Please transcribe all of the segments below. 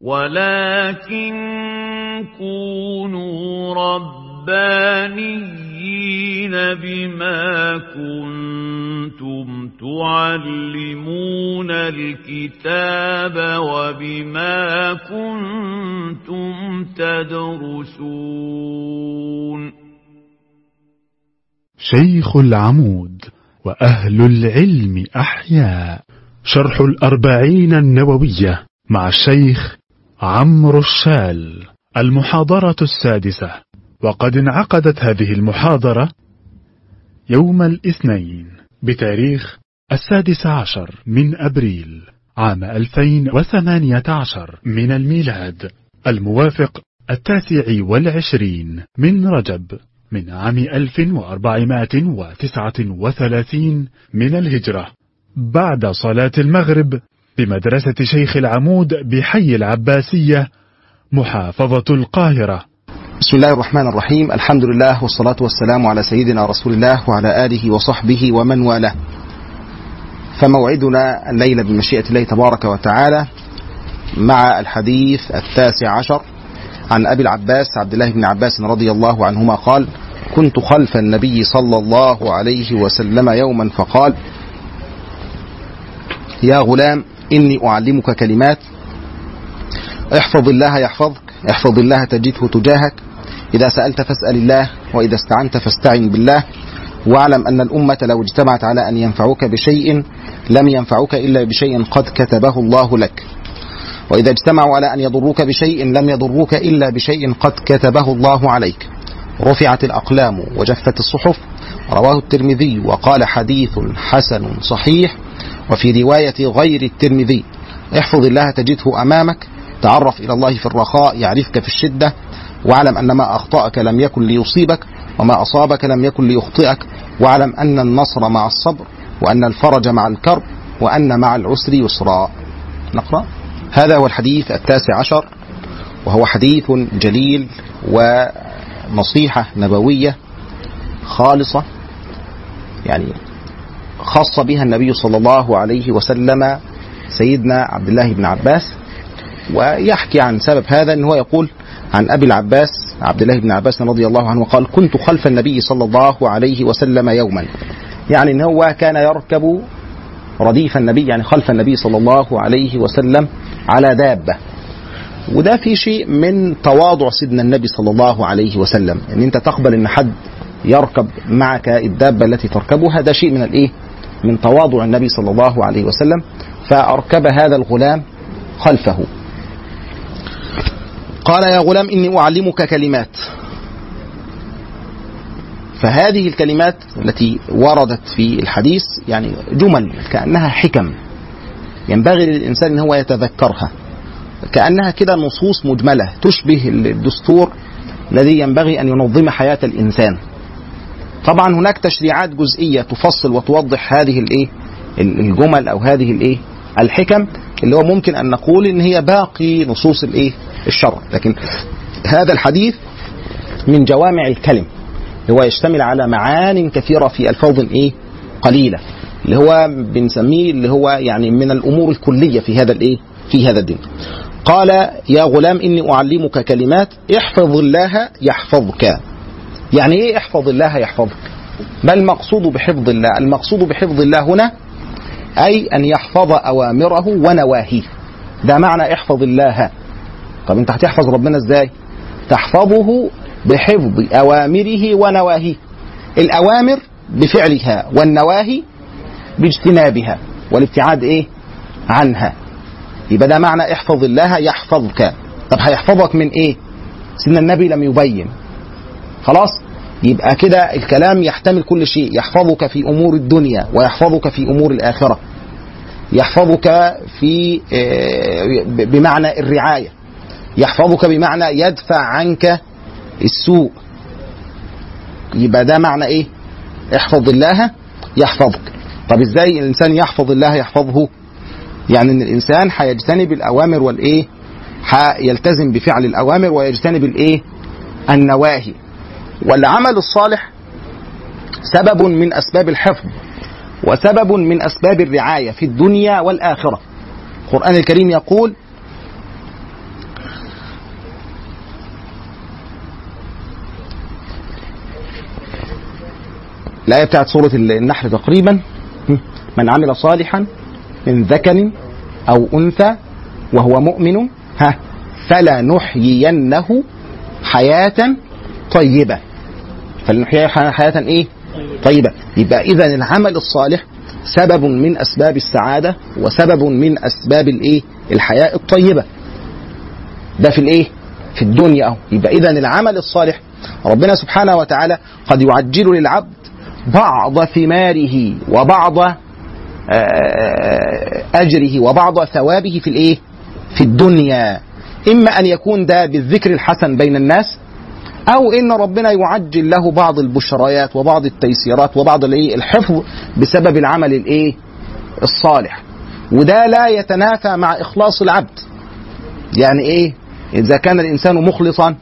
ولكن كونوا ربانيين بما كنتم تعلمون الكتاب وبما كنتم تدرسون شيخ العمود وأهل العلم أحياء شرح الأربعين النووية مع الشيخ عمرو الشال المحاضرة السادسة وقد انعقدت هذه المحاضرة يوم الاثنين بتاريخ السادس عشر من أبريل عام 2018 من الميلاد الموافق التاسع والعشرين من رجب من عام 1439 من الهجرة بعد صلاة المغرب بمدرسة شيخ العمود بحي العباسية محافظة القاهرة بسم الله الرحمن الرحيم الحمد لله والصلاة والسلام على سيدنا رسول الله وعلى آله وصحبه ومن والاه فموعدنا الليلة بمشيئة الله تبارك وتعالى مع الحديث التاسع عشر عن أبي العباس عبد الله بن عباس رضي الله عنهما قال كنت خلف النبي صلى الله عليه وسلم يوما فقال يا غلام إني أعلمك كلمات احفظ الله يحفظك احفظ الله تجده تجاهك إذا سألت فاسأل الله وإذا استعنت فاستعن بالله واعلم أن الأمة لو اجتمعت على أن ينفعوك بشيء لم ينفعوك إلا بشيء قد كتبه الله لك وإذا اجتمعوا على أن يضروك بشيء لم يضروك إلا بشيء قد كتبه الله عليك رفعت الأقلام وجفت الصحف رواه الترمذي وقال حديث حسن صحيح وفي رواية غير الترمذي احفظ الله تجده أمامك تعرف إلى الله في الرخاء يعرفك في الشدة واعلم أن ما أخطأك لم يكن ليصيبك وما أصابك لم يكن ليخطئك واعلم أن النصر مع الصبر وأن الفرج مع الكرب وأن مع العسر يسرا نقرأ هذا هو الحديث التاسع عشر وهو حديث جليل ونصيحة نبوية خالصة يعني خص بها النبي صلى الله عليه وسلم سيدنا عبد الله بن عباس ويحكي عن سبب هذا ان هو يقول عن ابي العباس عبد الله بن عباس رضي الله عنه قال كنت خلف النبي صلى الله عليه وسلم يوما يعني ان هو كان يركب رديف النبي يعني خلف النبي صلى الله عليه وسلم على دابه وده في شيء من تواضع سيدنا النبي صلى الله عليه وسلم ان انت تقبل ان حد يركب معك الدابه التي تركبها ده شيء من الايه من تواضع النبي صلى الله عليه وسلم فاركب هذا الغلام خلفه قال يا غلام إني أعلمك كلمات فهذه الكلمات التي وردت في الحديث يعني جمل كأنها حكم ينبغي للإنسان أن هو يتذكرها كأنها كده نصوص مجملة تشبه الدستور الذي ينبغي أن ينظم حياة الإنسان طبعا هناك تشريعات جزئية تفصل وتوضح هذه الإيه الجمل أو هذه الإيه الحكم اللي هو ممكن أن نقول إن هي باقي نصوص الإيه الشرع لكن هذا الحديث من جوامع الكلم اللي هو يشتمل على معان كثيرة في ألفاظ إيه قليلة اللي هو بنسميه اللي هو يعني من الأمور الكلية في هذا الإيه في هذا الدين قال يا غلام إني أعلمك كلمات احفظ الله يحفظك يعني إيه احفظ الله يحفظك ما المقصود بحفظ الله المقصود بحفظ الله هنا أي أن يحفظ أوامره ونواهيه ده معنى احفظ الله طب انت هتحفظ ربنا ازاي تحفظه بحفظ اوامره ونواهيه الاوامر بفعلها والنواهي باجتنابها والابتعاد ايه عنها يبقى ده معنى احفظ الله يحفظك طب هيحفظك من ايه سيدنا النبي لم يبين خلاص يبقى كده الكلام يحتمل كل شيء يحفظك في امور الدنيا ويحفظك في امور الاخره يحفظك في بمعنى الرعايه يحفظك بمعنى يدفع عنك السوء يبقى ده معنى ايه احفظ الله يحفظك طب ازاي الانسان يحفظ الله يحفظه يعني ان الانسان هيجتنب الاوامر والايه يلتزم بفعل الاوامر ويجتنب الايه النواهي والعمل الصالح سبب من اسباب الحفظ وسبب من اسباب الرعايه في الدنيا والاخره القران الكريم يقول الآية بتاعت سورة النحل تقريبا من عمل صالحا من ذكر أو أنثى وهو مؤمن ها فلنحيينه حياة طيبة فلنحييه حياة إيه؟ طيبة يبقى إذا العمل الصالح سبب من أسباب السعادة وسبب من أسباب الإيه؟ الحياة الطيبة ده في الإيه؟ في الدنيا أهو يبقى إذا العمل الصالح ربنا سبحانه وتعالى قد يعجل للعبد بعض ثماره وبعض أجره وبعض ثوابه في الإيه؟ في الدنيا إما أن يكون ده بالذكر الحسن بين الناس أو إن ربنا يعجل له بعض البشريات وبعض التيسيرات وبعض الإيه؟ الحفظ بسبب العمل الإيه؟ الصالح وده لا يتنافى مع إخلاص العبد يعني إيه؟ إذا كان الإنسان مخلصا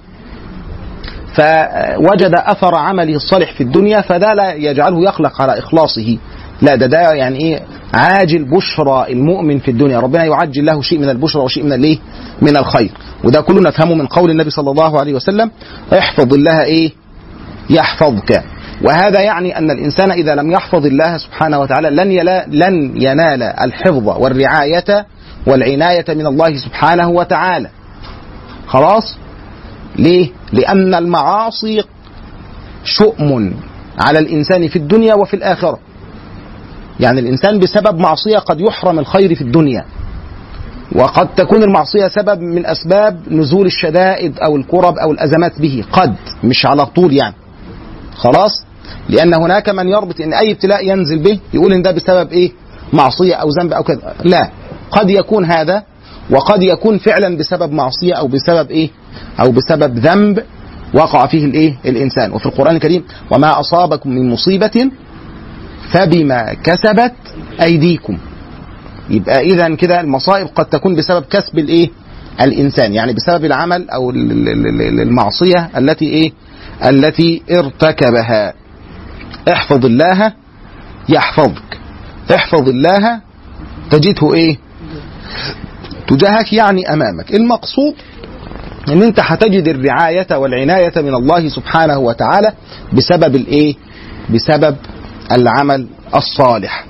فوجد أثر عمله الصالح في الدنيا فده لا يجعله يقلق على إخلاصه لا ده ده يعني ايه عاجل بشرى المؤمن في الدنيا ربنا يعجل له شيء من البشرى وشيء من الايه من الخير وده كله نفهمه من قول النبي صلى الله عليه وسلم احفظ الله ايه يحفظك وهذا يعني ان الانسان اذا لم يحفظ الله سبحانه وتعالى لن يلا لن ينال الحفظ والرعايه والعنايه من الله سبحانه وتعالى خلاص ليه لان المعاصي شؤم على الانسان في الدنيا وفي الاخره يعني الإنسان بسبب معصية قد يحرم الخير في الدنيا وقد تكون المعصية سبب من أسباب نزول الشدائد أو الكرب أو الأزمات به قد مش على طول يعني خلاص لأن هناك من يربط أن أي ابتلاء ينزل به يقول إن ده بسبب إيه معصية أو ذنب أو كذا لا قد يكون هذا وقد يكون فعلا بسبب معصية أو بسبب إيه أو بسبب ذنب وقع فيه الإيه الإنسان وفي القرآن الكريم وما أصابكم من مصيبة فبما كسبت ايديكم يبقى اذا كده المصائب قد تكون بسبب كسب الايه الانسان يعني بسبب العمل او المعصيه التي ايه التي ارتكبها احفظ الله يحفظك احفظ الله تجده ايه تجاهك يعني امامك المقصود ان انت هتجد الرعايه والعنايه من الله سبحانه وتعالى بسبب الايه بسبب العمل الصالح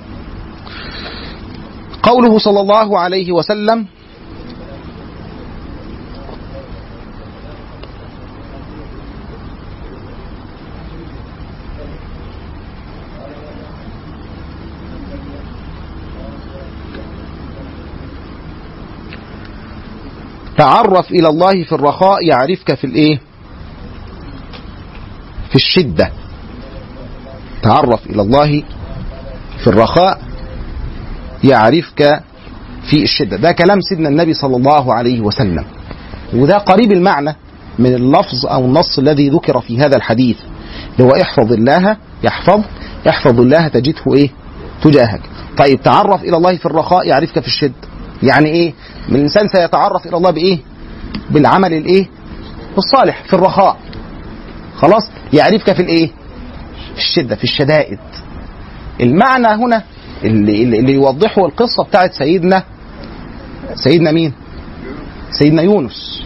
قوله صلى الله عليه وسلم تعرف الى الله في الرخاء يعرفك في الايه في الشده تعرف الى الله في الرخاء يعرفك في الشده ده كلام سيدنا النبي صلى الله عليه وسلم وده قريب المعنى من اللفظ او النص الذي ذكر في هذا الحديث اللي هو احفظ الله يحفظ احفظ الله تجده ايه تجاهك طيب تعرف الى الله في الرخاء يعرفك في الشده يعني ايه من الانسان سيتعرف الى الله بايه بالعمل الايه الصالح في الرخاء خلاص يعرفك في الايه في الشدة في الشدائد المعنى هنا اللي, اللي يوضحه القصة بتاعت سيدنا سيدنا مين سيدنا يونس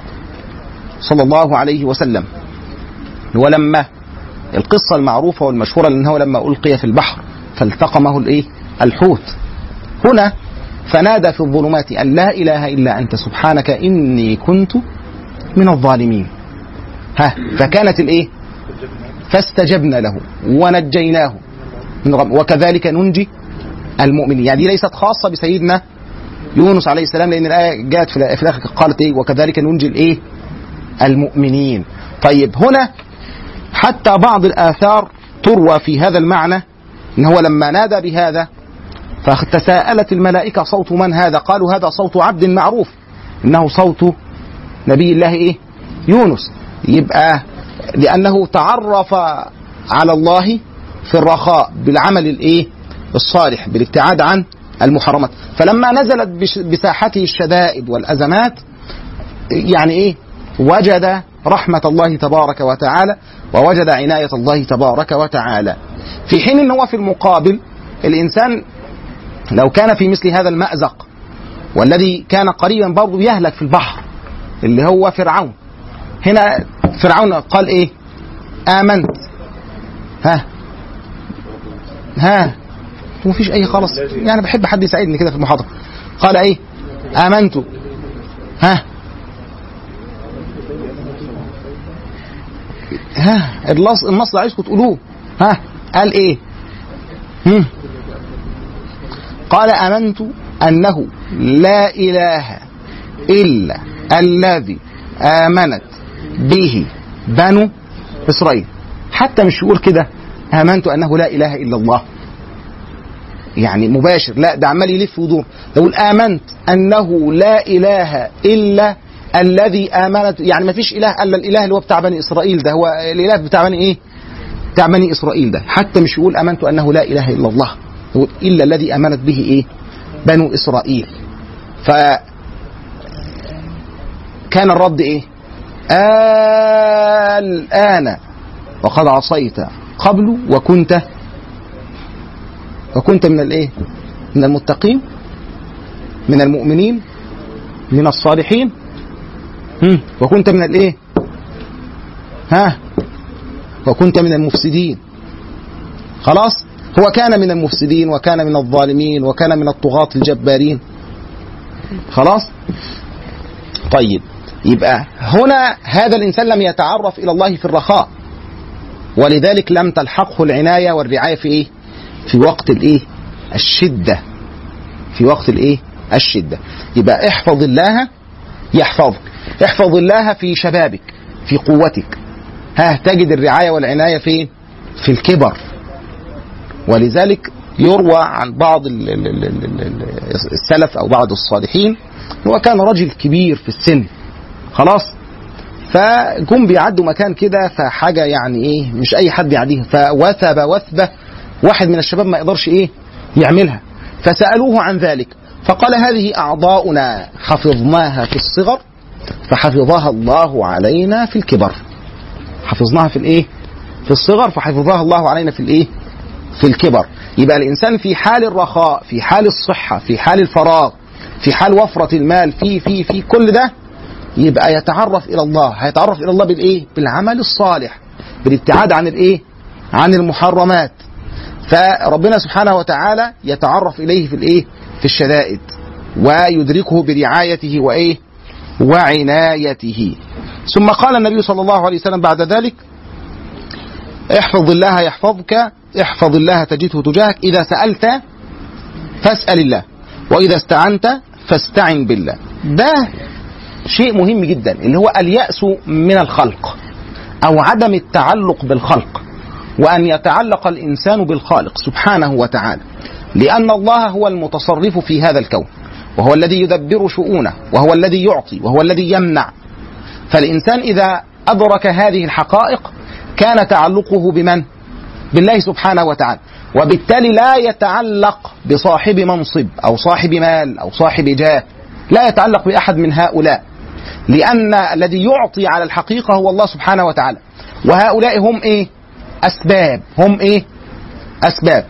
صلى الله عليه وسلم ولما القصة المعروفة والمشهورة لأنه لما ألقي في البحر فالتقمه الإيه الحوت هنا فنادى في الظلمات أن لا إله إلا أنت سبحانك إني كنت من الظالمين ها فكانت الإيه فاستجبنا له ونجيناه من غم وكذلك ننجي المؤمنين يعني دي ليست خاصة بسيدنا يونس عليه السلام لأن الآية جاءت في الآخر قالت إيه وكذلك ننجي الإيه المؤمنين طيب هنا حتى بعض الآثار تروى في هذا المعنى إن هو لما نادى بهذا فتساءلت الملائكة صوت من هذا قالوا هذا صوت عبد معروف إنه صوت نبي الله إيه يونس يبقى لأنه تعرف على الله في الرخاء بالعمل الإيه الصالح بالابتعاد عن المحرمات فلما نزلت بساحته الشدائد والأزمات يعني إيه وجد رحمة الله تبارك وتعالى ووجد عناية الله تبارك وتعالى في حين ان هو في المقابل الانسان لو كان في مثل هذا المأزق والذي كان قريبا برضه يهلك في البحر اللي هو فرعون هنا فرعون قال ايه آمنت ها ها مفيش اي خالص يعني بحب حد يساعدني كده في المحاضره قال ايه امنت ها ها النص النص عايزكم تقولوه ها قال ايه هم. قال امنت انه لا اله الا الذي امنت به بنو اسرائيل حتى مش يقول كده امنت انه لا اله الا الله يعني مباشر لا ده عمال يلف ويدور يقول امنت انه لا اله الا الذي امنت يعني ما فيش اله الا الاله اللي هو بتاع بني اسرائيل ده هو الاله بتاع بني ايه بتاع بني اسرائيل ده حتى مش يقول امنت انه لا اله الا الله يقول الا الذي امنت به ايه بنو اسرائيل ف كان الرد ايه الان وقد عصيت قبل وكنت وكنت من الايه من المتقين من المؤمنين من الصالحين هم. وكنت من الايه ها وكنت من المفسدين خلاص هو كان من المفسدين وكان من الظالمين وكان من الطغاة الجبارين خلاص طيب يبقى هنا هذا الانسان لم يتعرف الى الله في الرخاء ولذلك لم تلحقه العنايه والرعايه في ايه في وقت الايه الشده في وقت الايه الشده يبقى احفظ الله يحفظك احفظ الله في شبابك في قوتك ها تجد الرعايه والعنايه فين في الكبر ولذلك يروى عن بعض ال- ال- ال- ال- ال- السلف او بعض الصالحين هو كان رجل كبير في السن خلاص فجم بيعدوا مكان كده فحاجه يعني ايه مش اي حد يعديها فوثب وثبه واحد من الشباب ما يقدرش ايه يعملها فسالوه عن ذلك فقال هذه اعضاؤنا حفظناها في الصغر فحفظها الله علينا في الكبر حفظناها في الايه في الصغر فحفظها الله علينا في الايه في الكبر يبقى الانسان في حال الرخاء في حال الصحه في حال الفراغ في حال وفره المال في في في كل ده يبقى يتعرف الى الله هيتعرف الى الله بالايه بالعمل الصالح بالابتعاد عن الايه عن المحرمات فربنا سبحانه وتعالى يتعرف اليه في الايه في الشدائد ويدركه برعايته وايه وعنايته ثم قال النبي صلى الله عليه وسلم بعد ذلك احفظ الله يحفظك احفظ الله تجده تجاهك اذا سالت فاسال الله واذا استعنت فاستعن بالله ده شيء مهم جدا اللي هو اليأس من الخلق أو عدم التعلق بالخلق وأن يتعلق الإنسان بالخالق سبحانه وتعالى لأن الله هو المتصرف في هذا الكون وهو الذي يدبر شؤونه وهو الذي يعطي وهو الذي يمنع فالإنسان إذا أدرك هذه الحقائق كان تعلقه بمن؟ بالله سبحانه وتعالى وبالتالي لا يتعلق بصاحب منصب أو صاحب مال أو صاحب جاه لا يتعلق بأحد من هؤلاء لأن الذي يعطي على الحقيقة هو الله سبحانه وتعالى وهؤلاء هم إيه أسباب هم إيه أسباب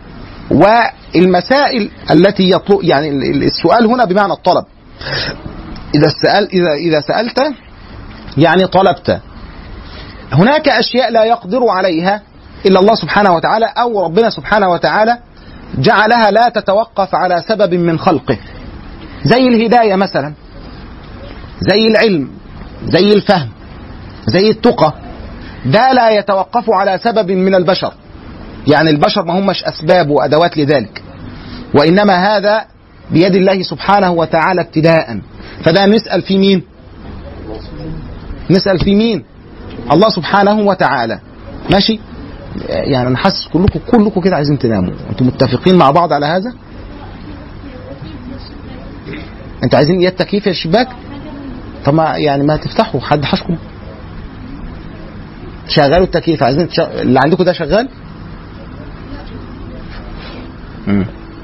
والمسائل التي يطلب يعني السؤال هنا بمعنى الطلب إذا سأل إذا إذا سألت يعني طلبت هناك أشياء لا يقدر عليها إلا الله سبحانه وتعالى أو ربنا سبحانه وتعالى جعلها لا تتوقف على سبب من خلقه زي الهداية مثلا زي العلم زي الفهم زي التقى ده لا يتوقف على سبب من البشر يعني البشر ما همش أسباب وأدوات لذلك وإنما هذا بيد الله سبحانه وتعالى ابتداء فده نسأل في مين نسأل في مين الله سبحانه وتعالى ماشي يعني انا حاسس كلكم كلكم كده عايزين تناموا انتم متفقين مع بعض على هذا انتوا عايزين اياد تكييف يا الشباك طب ما يعني ما تفتحوا حد حشكم شغلوا التكييف عايزين تشغ... اللي عندكم ده شغال مم.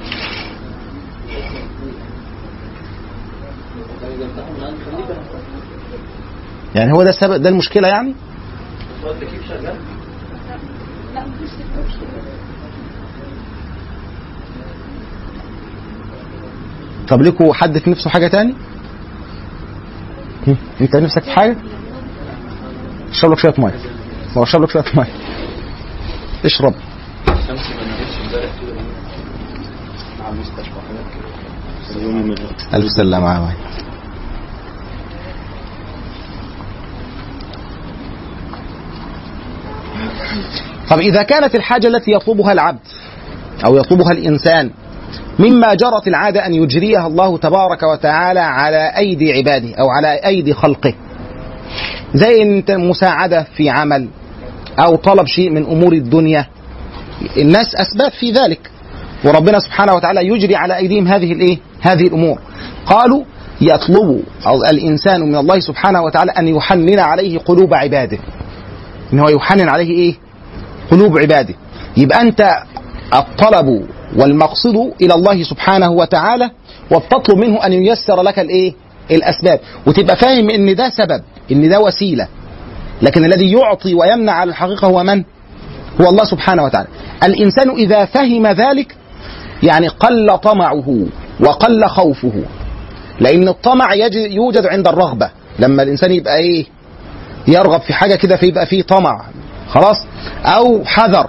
يعني هو ده السبب ده المشكله يعني هو التكييف شغال؟ طب لكم حد في نفسه حاجه تاني هم؟ انت نفسك في حاجه اشرب لك شويه ميه ما اشرب لك شويه ميه اشرب الشمس ما نامتش امبارح كده ألف سلامة على وين. طب إذا كانت الحاجة التي يطلبها العبد أو يطلبها الإنسان مما جرت العادة أن يجريها الله تبارك وتعالى على أيدي عباده أو على أيدي خلقه زي انت مساعدة في عمل أو طلب شيء من أمور الدنيا الناس أسباب في ذلك وربنا سبحانه وتعالى يجري على أيديهم هذه الإيه؟ هذه الأمور قالوا يطلب الإنسان من الله سبحانه وتعالى أن يحنن عليه قلوب عباده إن هو يحنن عليه إيه؟ قلوب عباده يبقى أنت الطلب والمقصد إلى الله سبحانه وتعالى وبتطلب منه أن ييسر لك الإيه؟ الأسباب وتبقى فاهم إن ده سبب إن ده وسيلة لكن الذي يعطي ويمنع على الحقيقة هو من؟ هو الله سبحانه وتعالى الإنسان إذا فهم ذلك يعني قل طمعه وقل خوفه لأن الطمع يجد يوجد عند الرغبة لما الإنسان يبقى إيه يرغب في حاجة كده فيبقى فيه طمع خلاص أو حذر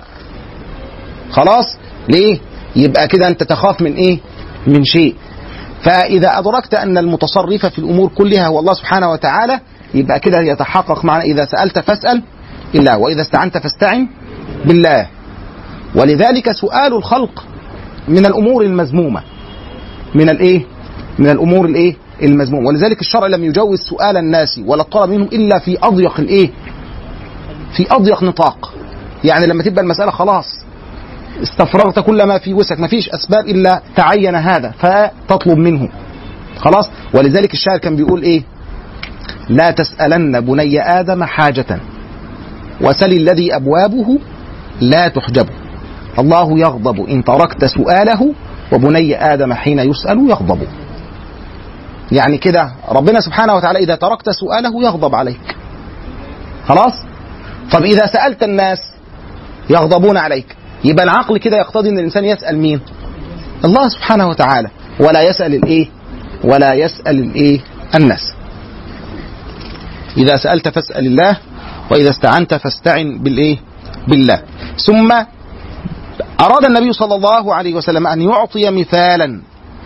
خلاص ليه يبقى كده أنت تخاف من إيه من شيء فإذا أدركت أن المتصرف في الأمور كلها هو الله سبحانه وتعالى يبقى كده يتحقق معنا إذا سألت فاسأل الله وإذا استعنت فاستعن بالله ولذلك سؤال الخلق من الأمور المذمومة من الإيه؟ من الأمور الإيه؟ المذمومة ولذلك الشرع لم يجوز سؤال الناس ولا الطلب منهم إلا في أضيق الإيه؟ في أضيق نطاق يعني لما تبقى المسألة خلاص استفرغت كل ما في وسعك ما فيش أسباب إلا تعين هذا فتطلب منه خلاص ولذلك الشاعر كان بيقول إيه لا تسألن بني آدم حاجة وسل الذي أبوابه لا تحجب الله يغضب إن تركت سؤاله وبني آدم حين يسأل يغضب يعني كده ربنا سبحانه وتعالى إذا تركت سؤاله يغضب عليك خلاص طب إذا سألت الناس يغضبون عليك يبقى العقل كده يقتضي ان الانسان يسال مين؟ الله سبحانه وتعالى ولا يسال الايه؟ ولا يسال الايه؟ الناس. اذا سالت فاسال الله واذا استعنت فاستعن بالايه؟ بالله. ثم اراد النبي صلى الله عليه وسلم ان يعطي مثالا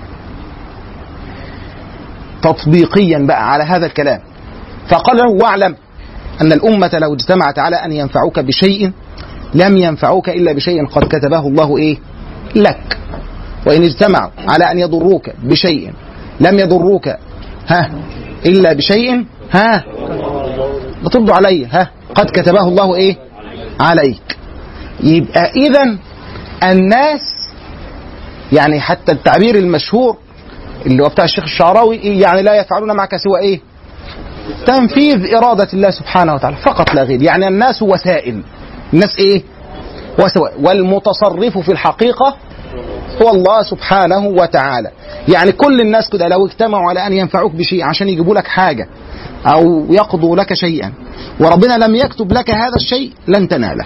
تطبيقيا بقى على هذا الكلام فقال له واعلم ان الامه لو اجتمعت على ان ينفعوك بشيء لم ينفعوك الا بشيء قد كتبه الله ايه؟ لك. وان اجتمعوا على ان يضروك بشيء لم يضروك ها الا بشيء ها بترضوا علي ها قد كتبه الله ايه؟ عليك. يبقى اذا الناس يعني حتى التعبير المشهور اللي هو بتاع الشيخ الشعراوي إيه يعني لا يفعلون معك سوى ايه؟ تنفيذ إرادة الله سبحانه وتعالى فقط لا غير يعني الناس وسائل الناس ايه وسواء والمتصرف في الحقيقة هو الله سبحانه وتعالى يعني كل الناس كده لو اجتمعوا على أن ينفعوك بشيء عشان يجيبوا لك حاجة أو يقضوا لك شيئا وربنا لم يكتب لك هذا الشيء لن تناله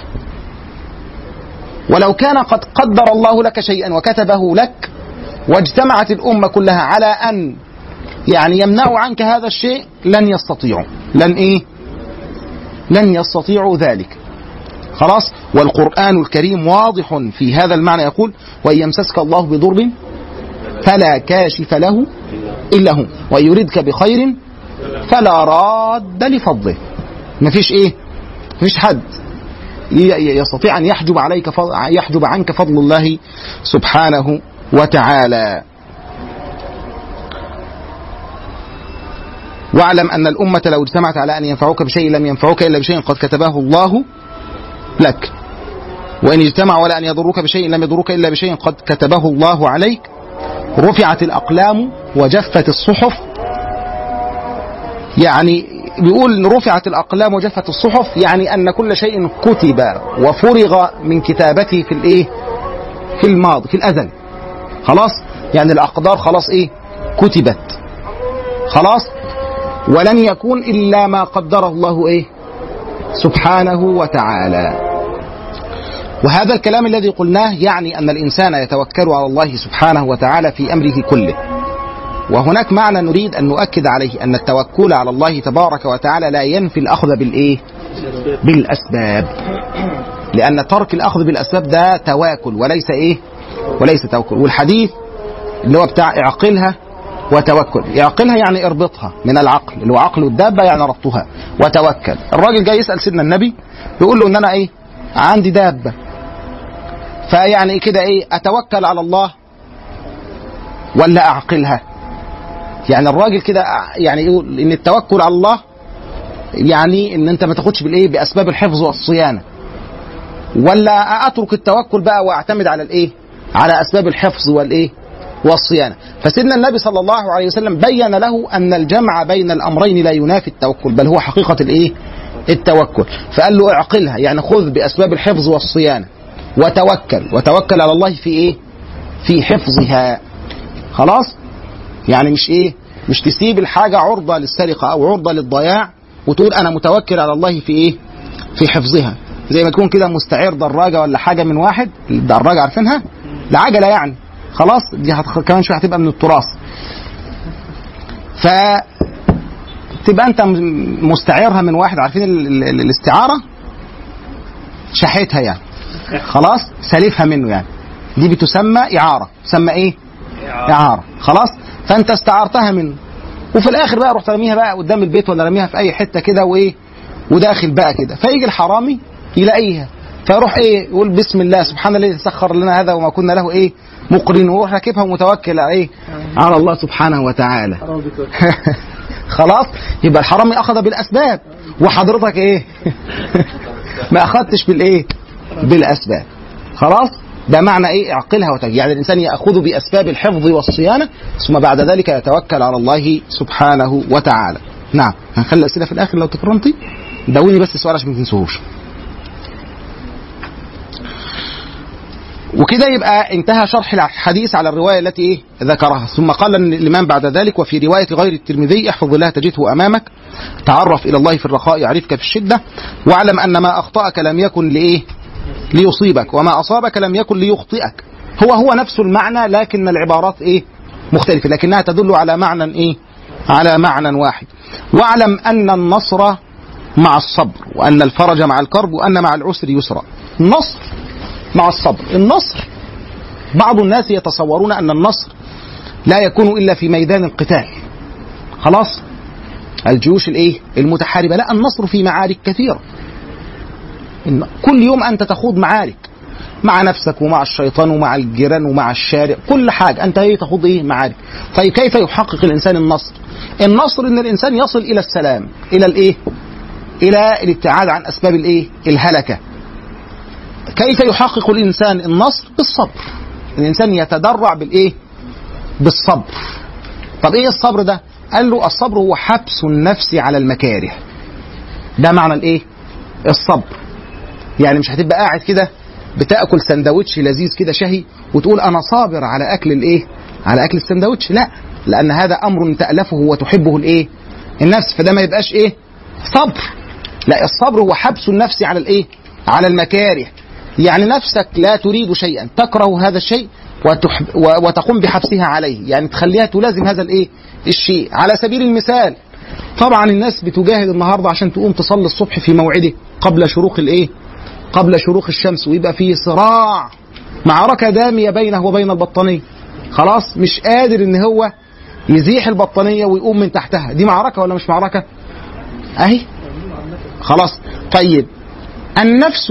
ولو كان قد قدر الله لك شيئا وكتبه لك واجتمعت الأمة كلها على أن يعني يمنعوا عنك هذا الشيء لن يستطيعوا لن إيه لن يستطيعوا ذلك خلاص والقرآن الكريم واضح في هذا المعنى يقول وإن يمسسك الله بضر فلا كاشف له إلا هو وإن يردك بخير فلا راد لفضله مفيش إيه مفيش حد يستطيع أن يحجب عليك فضل يحجب عنك فضل الله سبحانه وتعالى واعلم أن الأمة لو اجتمعت على أن ينفعوك بشيء لم ينفعوك إلا بشيء قد كتبه الله لك وإن اجتمعوا على أن يضروك بشيء لم يضروك إلا بشيء قد كتبه الله عليك رفعت الأقلام وجفت الصحف يعني بيقول رفعت الأقلام وجفت الصحف يعني أن كل شيء كتب وفرغ من كتابته في الإيه في الماضي في الأزل خلاص يعني الأقدار خلاص إيه كتبت خلاص ولن يكون إلا ما قدره الله إيه سبحانه وتعالى وهذا الكلام الذي قلناه يعني ان الانسان يتوكل على الله سبحانه وتعالى في امره كله وهناك معنى نريد ان نؤكد عليه ان التوكل على الله تبارك وتعالى لا ينفي الاخذ بالايه بالاسباب لان ترك الاخذ بالاسباب ده تواكل وليس ايه وليس توكل والحديث اللي هو بتاع اعقلها وتوكل اعقلها يعني اربطها من العقل اللي هو عقل الدابه يعني ربطها وتوكل الراجل جاي يسال سيدنا النبي بيقول له ان انا ايه عندي دابه فيعني كده ايه اتوكل على الله ولا اعقلها يعني الراجل كده يعني يقول ان التوكل على الله يعني ان انت ما تاخدش بالايه باسباب الحفظ والصيانه ولا اترك التوكل بقى واعتمد على الايه على اسباب الحفظ والايه والصيانه فسيدنا النبي صلى الله عليه وسلم بين له ان الجمع بين الامرين لا ينافي التوكل بل هو حقيقه الايه التوكل فقال له اعقلها يعني خذ باسباب الحفظ والصيانه وتوكل وتوكل على الله في ايه في حفظها خلاص يعني مش ايه مش تسيب الحاجه عرضه للسرقه او عرضه للضياع وتقول انا متوكل على الله في ايه في حفظها زي ما تكون كده مستعير دراجه ولا حاجه من واحد الدراجه عارفينها العجله يعني خلاص دي هتخ... كمان شويه هتبقى من التراث ف تبقى انت م- مستعيرها من واحد عارفين ال... ال... ال- الاستعاره شحيتها يعني خلاص سالفها منه يعني دي بتسمى اعاره تسمى ايه اعاره خلاص فانت استعرتها منه وفي الاخر بقى رحت راميها بقى قدام البيت ولا راميها في اي حته كده وايه وداخل بقى كده فيجي الحرامي يلاقيها فيروح ايه يقول بسم الله سبحان الذي سخر لنا هذا وما كنا له ايه مقرن ويروح راكبها ومتوكل على ايه على الله سبحانه وتعالى خلاص يبقى الحرامي اخذ بالاسباب وحضرتك ايه ما اخذتش بالايه بالاسباب خلاص ده معنى ايه اعقلها وتجي يعني الانسان ياخذ باسباب الحفظ والصيانه ثم بعد ذلك يتوكل على الله سبحانه وتعالى نعم هنخلي الاسئله في الاخر لو تكرمتي دوني بس السؤال عشان ما تنسوهوش وكده يبقى انتهى شرح الحديث على الروايه التي ايه ذكرها ثم قال الامام بعد ذلك وفي روايه غير الترمذي احفظ الله تجده امامك تعرف الى الله في الرخاء يعرفك في الشده واعلم ان ما اخطاك لم يكن لايه ليصيبك وما اصابك لم يكن ليخطئك هو هو نفس المعنى لكن العبارات ايه مختلفه لكنها تدل على معنى ايه على معنى واحد واعلم ان النصر مع الصبر وان الفرج مع الكرب وان مع العسر يسرا النصر مع الصبر النصر بعض الناس يتصورون ان النصر لا يكون الا في ميدان القتال خلاص الجيوش الايه المتحاربه لا النصر في معارك كثيره إن كل يوم انت تخوض معارك مع نفسك ومع الشيطان ومع الجيران ومع الشارع كل حاجه انت ايه تخوض ايه معارك طيب كيف يحقق الانسان النصر النصر ان الانسان يصل الى السلام الى الايه الى الابتعاد عن اسباب الايه الهلكه كيف يحقق الانسان النصر بالصبر الانسان يتدرع بالايه بالصبر طب ايه الصبر ده قال له الصبر هو حبس النفس على المكاره ده معنى الايه الصبر يعني مش هتبقى قاعد كده بتاكل سندوتش لذيذ كده شهي وتقول انا صابر على اكل الايه على اكل السندوتش لا لان هذا امر تالفه وتحبه الايه النفس فده ما يبقاش ايه صبر لا الصبر هو حبس النفس على الايه على المكاره يعني نفسك لا تريد شيئا تكره هذا الشيء وتحب و- وتقوم بحبسها عليه يعني تخليها تلازم هذا الايه الشيء على سبيل المثال طبعا الناس بتجاهد النهارده عشان تقوم تصلي الصبح في موعده قبل شروق الايه قبل شروق الشمس ويبقى فيه صراع معركة دامية بينه وبين البطانية خلاص مش قادر ان هو يزيح البطانية ويقوم من تحتها دي معركة ولا مش معركة اهي خلاص طيب النفس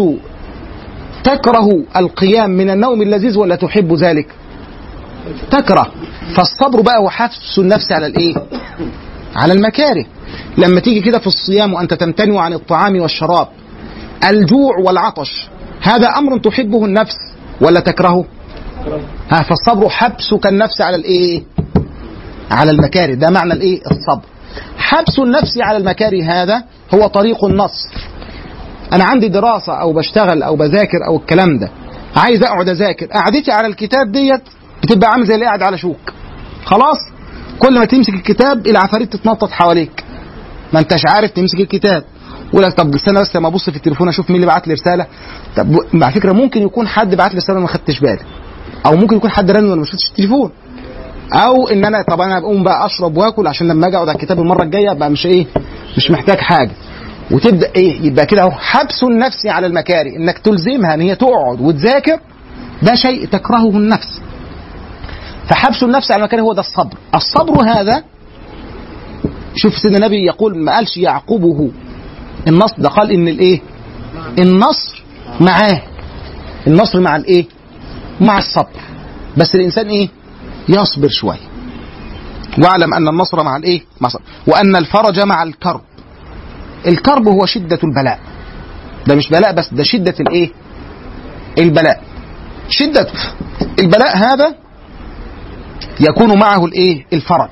تكره القيام من النوم اللذيذ ولا تحب ذلك تكره فالصبر بقى هو حبس النفس على الايه على المكاره لما تيجي كده في الصيام وانت تمتنع عن الطعام والشراب الجوع والعطش هذا امر تحبه النفس ولا تكرهه ها فالصبر حبسك النفس على الايه على المكاره ده معنى الايه الصبر حبس النفس على المكاره هذا هو طريق النصر انا عندي دراسه او بشتغل او بذاكر او الكلام ده عايز اقعد اذاكر قعدتي على الكتاب ديت بتبقى عامل زي اللي قاعد على شوك خلاص كل ما تمسك الكتاب العفاريت تتنطط حواليك ما انتش عارف تمسك الكتاب يقول لك طب استنى بس لما ابص في التليفون اشوف مين اللي بعت لي رساله طب على فكره ممكن يكون حد بعت لي رساله ما خدتش بالي او ممكن يكون حد رن وانا ما شفتش التليفون او ان انا طب انا بقوم بقى اشرب واكل عشان لما اجي اقعد على الكتاب المره الجايه ابقى مش ايه مش محتاج حاجه وتبدا ايه يبقى كده اهو حبس النفس على المكاره انك تلزمها ان هي تقعد وتذاكر ده شيء تكرهه النفس فحبس النفس على مكانه هو ده الصبر الصبر هذا شوف سيدنا النبي يقول ما قالش يعقبه النصر ده قال ان الايه النصر معاه النصر مع الايه مع الصبر بس الانسان ايه يصبر شويه واعلم ان النصر مع الايه مع الصبر وان الفرج مع الكرب الكرب هو شده البلاء ده مش بلاء بس ده شده الايه البلاء شده البلاء هذا يكون معه الايه الفرج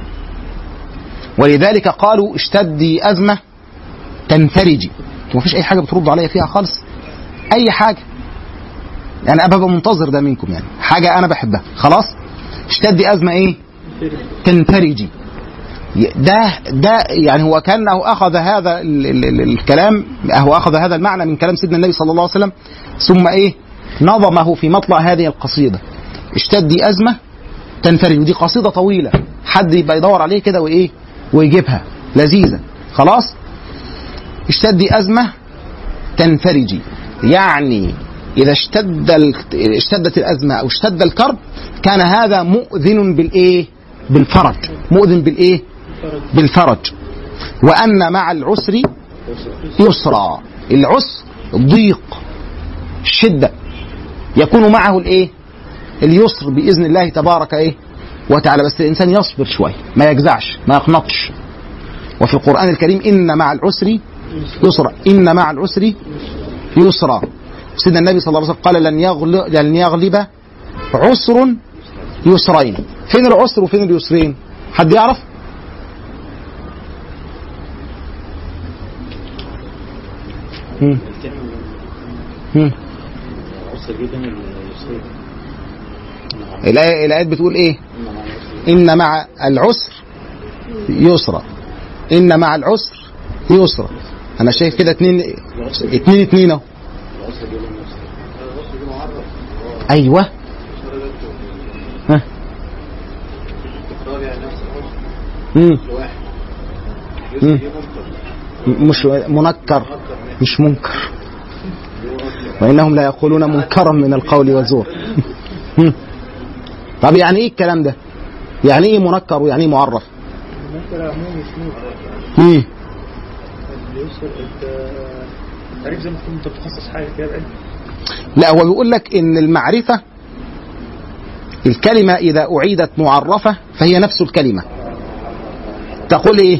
ولذلك قالوا اشتدي ازمه تنفرجي وما فيش اي حاجه بترد عليا فيها خالص اي حاجه يعني انا ببقى منتظر ده منكم يعني حاجه انا بحبها خلاص اشتدي ازمه ايه تنفرجي ده ده يعني هو كانه اخذ هذا ال ال ال الكلام هو اخذ هذا المعنى من كلام سيدنا النبي صلى الله عليه وسلم ثم ايه نظمه في مطلع هذه القصيده اشتدي ازمه تنفرج ودي قصيده طويله حد يبقى يدور عليه كده وايه ويجيبها لذيذه خلاص اشتدي ازمه تنفرجي يعني اذا اشتد ال... اشتدت الازمه او اشتد الكرب كان هذا مؤذن بالايه بالفرج مؤذن بالايه بالفرج وان مع العسر يسرا العسر ضيق شده يكون معه الايه اليسر باذن الله تبارك ايه وتعالى بس الانسان يصبر شويه ما يجزعش ما يقنطش وفي القران الكريم ان مع العسر يسرا ان مع العسر يسرا سيدنا النبي صلى الله عليه وسلم قال لن يغلب لن يغلب عسر يسرين فين العسر وفين اليسرين حد يعرف مم. مم. الآية الآيات بتقول إيه؟ إن مع العسر يسرا إن مع العسر يسرا أنا شايف كده اتنين اتنين اتنين أهو أيوه ها مم. مم. مش منكر مش منكر وإنهم لا يقولون منكرا من القول وزور مم. طب يعني ايه الكلام ده؟ يعني ايه منكر ويعني ايه معرف؟ المنكر عمومي اسمه مم. اليسر تعريف زي ما تكون انت بتخصص حاجه كده بعلم لا هو بيقول لك ان المعرفة الكلمة إذا أعيدت معرفة فهي نفس الكلمة تقول إيه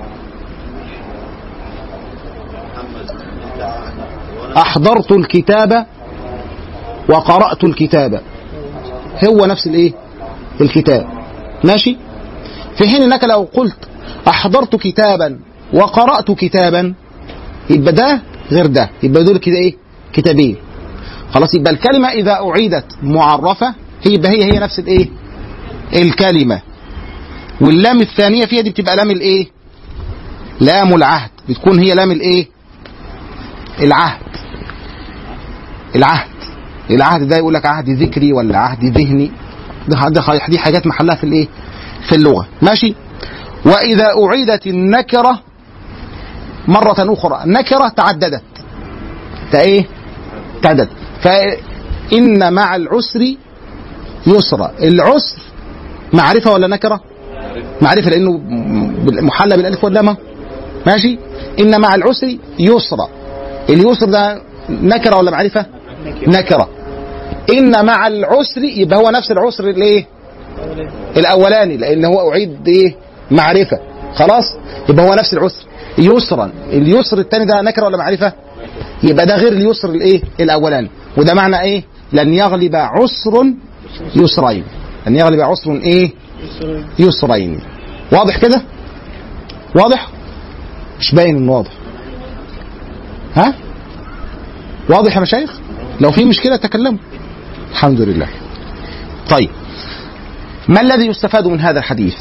أحضرت الكتاب وقرأت الكتاب هو نفس الإيه الكتاب ماشي في حين انك لو قلت احضرت كتابا وقرات كتابا يبقى ده غير ده يبقى دول كده ايه كتابين خلاص يبقى الكلمه اذا اعيدت معرفه هي يبقى هي هي نفس الايه الكلمه واللام الثانيه فيها دي بتبقى لام الايه لام العهد بتكون هي لام الايه العهد العهد العهد ده يقول لك عهد ذكري ولا عهد ذهني ده ده دي حاجات محلها في الايه في اللغه ماشي واذا اعيدت النكره مره اخرى النكره تعددت ايه تعددت فان مع العسر يسرا العسر معرفه ولا نكره معرفه لانه محلى بالالف واللام ماشي ان مع العسر يسرا اليسر ده نكره ولا معرفه نكره ان مع العسر يبقى هو نفس العسر الايه الاولاني لان هو اعيد ايه معرفه خلاص يبقى هو نفس العسر يسرا اليسر الثاني ده نكره ولا معرفه يبقى ده غير اليسر الايه الاولاني وده معنى ايه لن يغلب عسر يسرين لن يغلب عسر ايه يسرين واضح كده واضح مش باين انه واضح ها واضح يا مشايخ لو في مشكله تكلموا الحمد لله طيب ما الذي يستفاد من هذا الحديث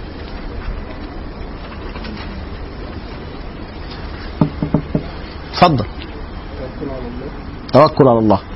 تفضل توكل على الله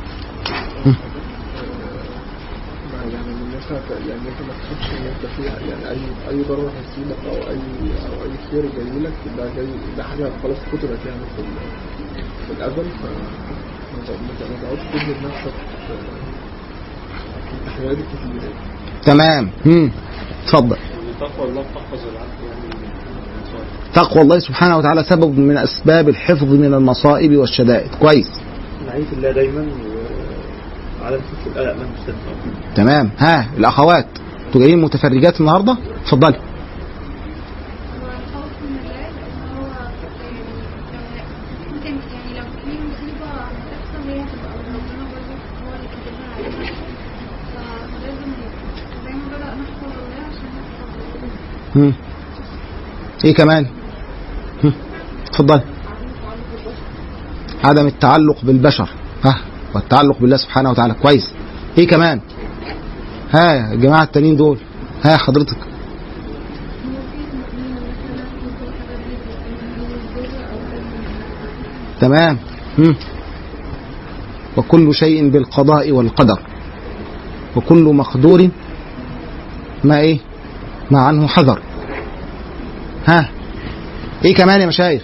يعني من الناس يعني انت ما تحبش ان انت فيها يعني اي اي ضرر هيصيبك او اي او اي خير جاي لك ده جاي ده حاجه خلاص كتبت يعني في ال- في الازل ف ما تق- ما تق- ما تقعدش تجهد نفسك في في التحويلات الكتير تمام مم. اتفضل تقوى الله تحفظ العبد يعني من المصائب. تقوى الله سبحانه وتعالى سبب من اسباب الحفظ من المصائب والشدائد كويس نعيم في الله دايما وعدم فكر القلق من المستقبل تمام ها الاخوات انتوا جايين متفرجات النهارده اتفضلي والخوف من الله لأن هو يعني ممكن يعني لو في مصيبة هتحصل هي هتبقى ربنا برضه هو اللي كاتبها علينا فلازم زي ما بدأ نحفظ الله عشان نحفظ مم. ايه كمان مم. اتفضلي عدم التعلق بالبشر ها والتعلق بالله سبحانه وتعالى كويس ايه كمان ها يا جماعه التانيين دول ها حضرتك تمام مم. وكل شيء بالقضاء والقدر وكل مقدور ما ايه ما عنه حذر ها ايه كمان يا مشايخ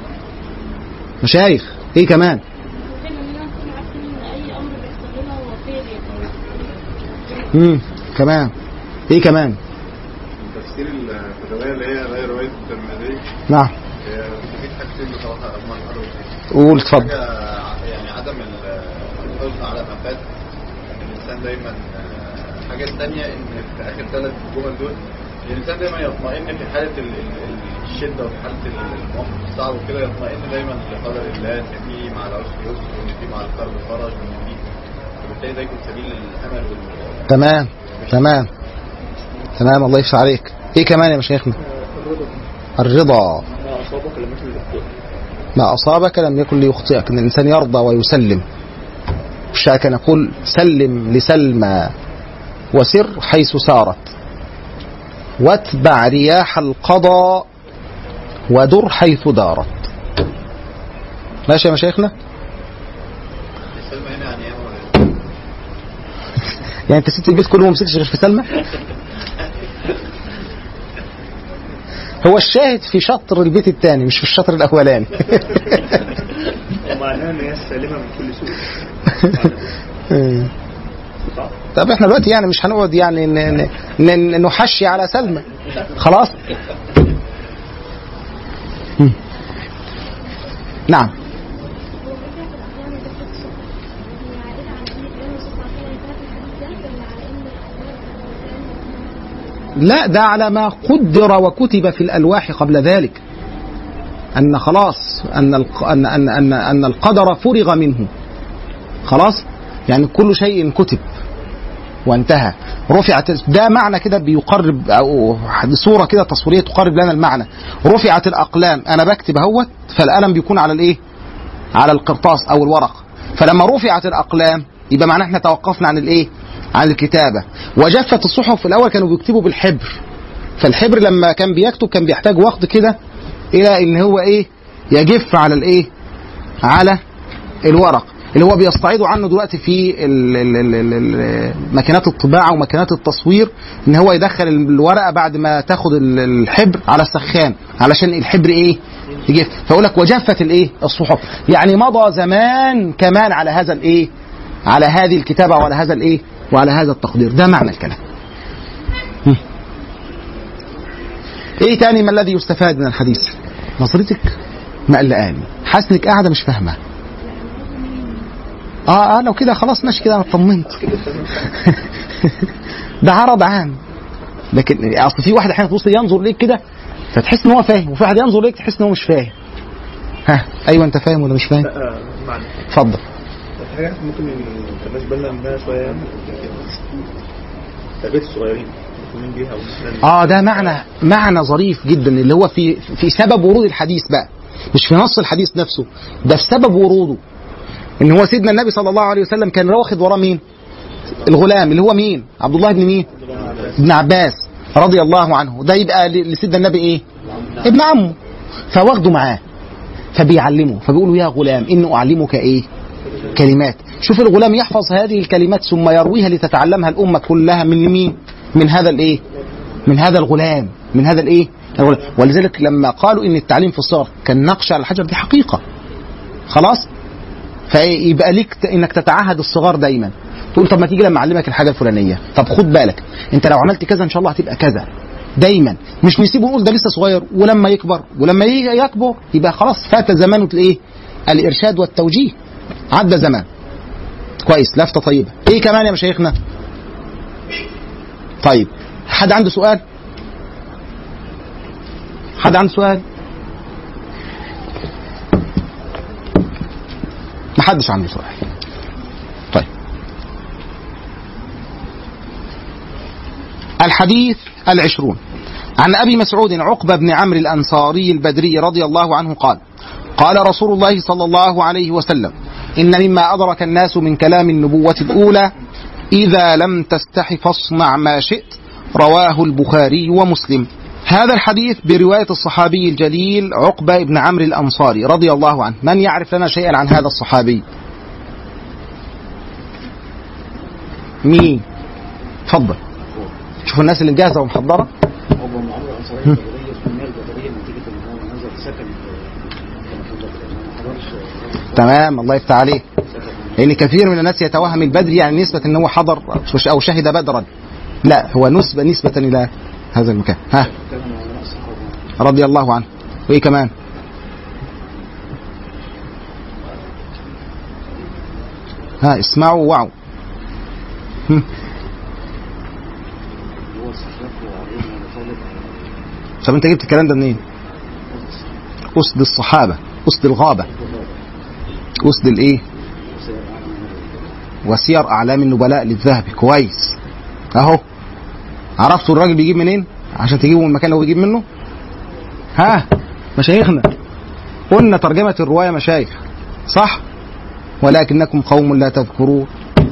مشايخ ايه كمان ممكن اننا نكون عارفين ان اي امر بيحصل لنا هو خير يعني امم كمان ايه كمان تفسير الروايه اللي هي اللي هي روايه الترمذي نعم هي في حاجتين بصراحه اجمع الحرب قول اتفضل حاجه يعني عدم ال- الحزن على ما فات ان الانسان دايما آه، حاجه ثانيه ان في اخر ثلاث جمل دول الانسان دايما يطمئن في حاله ال- ال- الشده وفي حاله ال- المواقف الصعبه وكده يطمئن دايما لقدر الله ان في مع العسر يسر وان في مع الكرب فرج وان في فبالتالي ده يكون سبيل الامل وال تمام تمام تمام الله يفتح عليك ايه كمان يا مشايخنا الرضا الرضا ما أصابك لم يكن ليخطئك ما أصابك لم يكن ليخطئك إن الإنسان يرضى ويسلم الشاعر كان يقول سلم لسلمى وسر حيث سارت واتبع رياح القضاء ودر حيث دارت ماشي يا مشايخنا سلمى هنا يعني ايه ولا إيه؟ يعني انت سبت البيت كله وما مسكتش غير في سلمى هو الشاهد في شطر البيت الثاني مش في الشطر الاولاني ومعناها ان هي سالمه من كل سوء صح؟ طب احنا دلوقتي يعني مش هنقعد يعني ن- ن- ن- نحشي على سلمى خلاص مم. نعم هو فكرة الأحلام اللي بتحصل هي عائدة على إن الكلام الرسول صلى الله عليه وسلم في الحديث ده ولا على إن الأحلام لا ده على ما قدر وكتب في الألواح قبل ذلك أن خلاص أن الق- أن أن أن, أن القدر فرغ منه خلاص يعني كل شيء كتب وانتهى رفعت ده معنى كده بيقرب او صوره كده تصويريه تقرب لنا المعنى رفعت الاقلام انا بكتب اهوت فالقلم بيكون على الايه على القرطاس او الورق فلما رفعت الاقلام يبقى معناه احنا توقفنا عن الايه عن الكتابه وجفت الصحف في الاول كانوا بيكتبوا بالحبر فالحبر لما كان بيكتب كان بيحتاج وقت كده الى ان هو ايه يجف على الايه على الورق اللي هو بيستعيضوا عنه دلوقتي في ال- ال- ال- ال- ال- ماكينات الطباعه وماكينات التصوير ان هو يدخل الورقه بعد ما تاخد ال- الحبر على السخان علشان الحبر ايه يجف فيقول لك وجفت الايه الصحف يعني مضى زمان كمان على هذا الايه على هذه الكتابه وعلى هذا الايه وعلى هذا التقدير ده معنى الكلام هم. ايه تاني ما الذي يستفاد من الحديث نظرتك مقلقاني حاسس انك قاعده مش فاهمه اه اه لو كده خلاص ماشي كده انا اطمنت ده عرض عام لكن اصل في واحد احيانا تبص ينظر ليك كده فتحس ان هو فاهم وفي واحد ينظر ليك تحس ان هو مش فاهم ها ايوه انت فاهم ولا مش فاهم لا معنى اتفضل في حاجات ممكن ما ناخدش بالنا منها شويه يعني تربيه الصغيرين مهتمين بيها ومثلا اه ده معنى معنى ظريف جدا اللي هو في في سبب ورود الحديث بقى مش في نص الحديث نفسه ده في سبب وروده ان هو سيدنا النبي صلى الله عليه وسلم كان واخد وراه مين الغلام اللي هو مين عبد الله بن مين ابن عباس رضي الله عنه ده يبقى ل- لسيدنا النبي ايه ابن عمه فواخده معاه فبيعلمه فبيقول له يا غلام اني اعلمك ايه كلمات شوف الغلام يحفظ هذه الكلمات ثم يرويها لتتعلمها الامه كلها من مين من هذا الايه من هذا الغلام من هذا الايه الغلام. ولذلك لما قالوا ان التعليم في الصغر كالنقش على الحجر دي حقيقه خلاص فيبقى ليك ت- انك تتعهد الصغار دايما تقول طب ما تيجي لما اعلمك الحاجه الفلانيه طب خد بالك انت لو عملت كذا ان شاء الله هتبقى كذا دايما مش نسيبه نقول ده لسه صغير ولما يكبر ولما يجي يكبر يبقى خلاص فات زمان الايه الارشاد والتوجيه عدى زمان كويس لفته طيبه ايه كمان يا مشايخنا طيب حد عنده سؤال حد عنده سؤال محدش عنده سؤال طيب الحديث العشرون عن أبي مسعود عقبة بن عمرو الأنصاري البدري رضي الله عنه قال قال رسول الله صلى الله عليه وسلم إن مما أدرك الناس من كلام النبوة الأولى إذا لم تستح فاصنع ما شئت رواه البخاري ومسلم هذا الحديث برواية الصحابي الجليل عقبة بن عمرو الأنصاري رضي الله عنه من يعرف لنا شيئا عن هذا الصحابي مين تفضل شوفوا الناس اللي جاهزة ومحضرة هو معمر الانصاري البدريه سمي البدريه نتيجه ان هو نزل سكن كان في البدر ما حضرش تمام الله يفتح عليك لأن كثير من الناس يتوهم البدر يعني نسبة أن هو حضر أو شهد بدرا لا هو نسبة نسبة إلى هذا المكان ها كان من علماء الصحابه رضي الله عنه وإيه كمان ها اسمعوا وعوا هم. اللي هو الصحراء وعلي بن ابي طالب طب أنت جبت الكلام ده منين؟ أسد الصحابة أسد الغابة أسد الإيه؟ وسير أعلام النبلاء للذهبي كويس أهو عرفتوا الراجل بيجيب منين عشان تجيبوا من المكان اللي هو بيجيب منه ها مشايخنا قلنا ترجمة الرواية مشايخ صح ولكنكم قوم لا تذكرون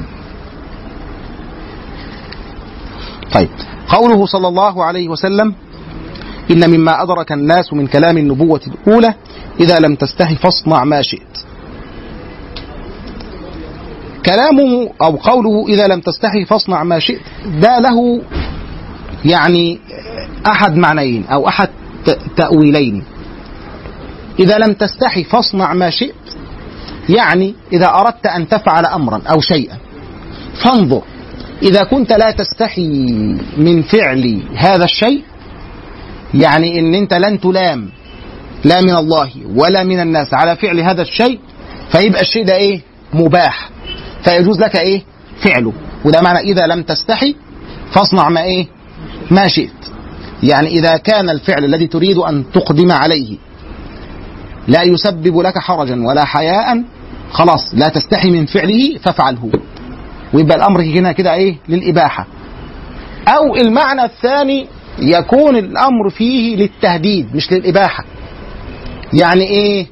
طيب قوله صلى الله عليه وسلم إن مما أدرك الناس من كلام النبوة الأولى إذا لم تستحي فاصنع ما شئت كلامه أو قوله إذا لم تستحي فاصنع ما شئت ده له يعني أحد معنيين أو أحد ت- تأويلين إذا لم تستحي فاصنع ما شئت يعني إذا أردت أن تفعل أمرا أو شيئا فانظر إذا كنت لا تستحي من فعل هذا الشيء يعني إن أنت لن تلام لا من الله ولا من الناس على فعل هذا الشيء فيبقى الشيء ده إيه مباح فيجوز لك إيه فعله وده معنى إذا لم تستحي فاصنع ما إيه ما شئت يعني إذا كان الفعل الذي تريد أن تقدم عليه لا يسبب لك حرجا ولا حياء خلاص لا تستحي من فعله فافعله ويبقى الأمر هنا كده إيه للإباحة أو المعنى الثاني يكون الأمر فيه للتهديد مش للإباحة يعني إيه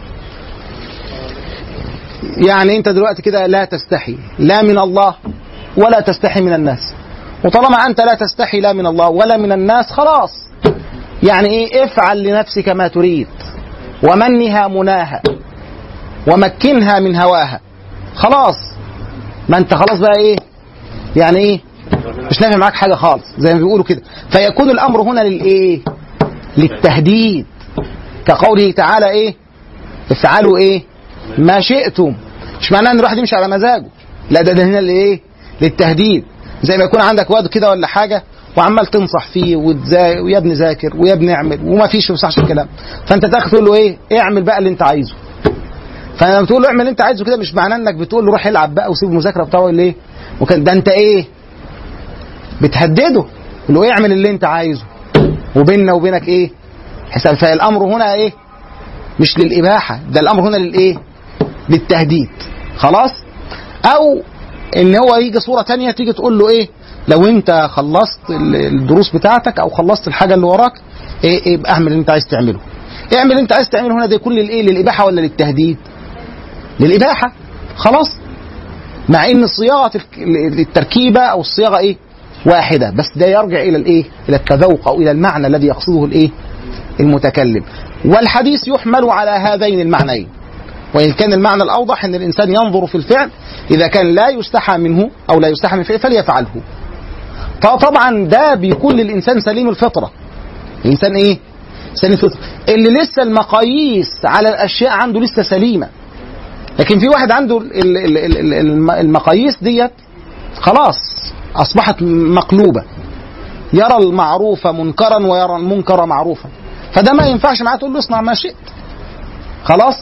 يعني أنت دلوقتي كده لا تستحي لا من الله ولا تستحي من الناس وطالما أنت لا تستحي لا من الله ولا من الناس خلاص يعني إيه افعل لنفسك ما تريد ومنها مناها ومكنها من هواها خلاص ما انت خلاص بقى ايه يعني ايه مش نافع معاك حاجه خالص زي ما بيقولوا كده فيكون الامر هنا للايه للتهديد كقوله تعالى ايه افعلوا ايه ما شئتم مش معناه ان الواحد يمشي على مزاجه لا ده, ده هنا لايه للتهديد زي ما يكون عندك واد كده ولا حاجه وعمال تنصح فيه وتزا... ويا ابني ذاكر ويا ابني اعمل وما فيش ما يصحش الكلام فانت تاخد تقول له ايه اعمل بقى اللي انت عايزه فلما بتقول له اعمل اللي انت عايزه كده مش معناه انك بتقول له روح العب بقى وسيب المذاكره بتاعه ليه وكان ده انت ايه بتهدده تقول له ايه اعمل اللي انت عايزه وبيننا وبينك ايه حساب فالامر هنا ايه مش للاباحه ده الامر هنا للايه للتهديد خلاص او ان هو يجي صوره تانية تيجي تقول له ايه لو انت خلصت ال- الدروس بتاعتك او خلصت الحاجه اللي وراك ايه ايه يبقى اعمل اللي انت عايز تعمله اعمل اللي انت عايز تعمله هنا ده يكون للايه للاباحه ولا للتهديد للاباحه خلاص مع ان صياغه الك- التركيبه او الصياغه ايه واحده بس ده يرجع الى الايه الى التذوق او الى المعنى الذي يقصده الايه المتكلم والحديث يحمل على هذين المعنيين وإن كان المعنى الأوضح أن الإنسان ينظر في الفعل إذا كان لا يستحى منه أو لا يستحى من فعله فليفعله فطبعا ده بيكون للإنسان سليم الفطرة الإنسان إيه؟ سليم الفطرة اللي لسه المقاييس على الأشياء عنده لسه سليمة لكن في واحد عنده ال- ال- ال- ال- الم- المقاييس ديت خلاص اصبحت مقلوبه يرى المعروف منكرا ويرى المنكر معروفا فده ما ينفعش معاه تقول له اصنع ما شئت خلاص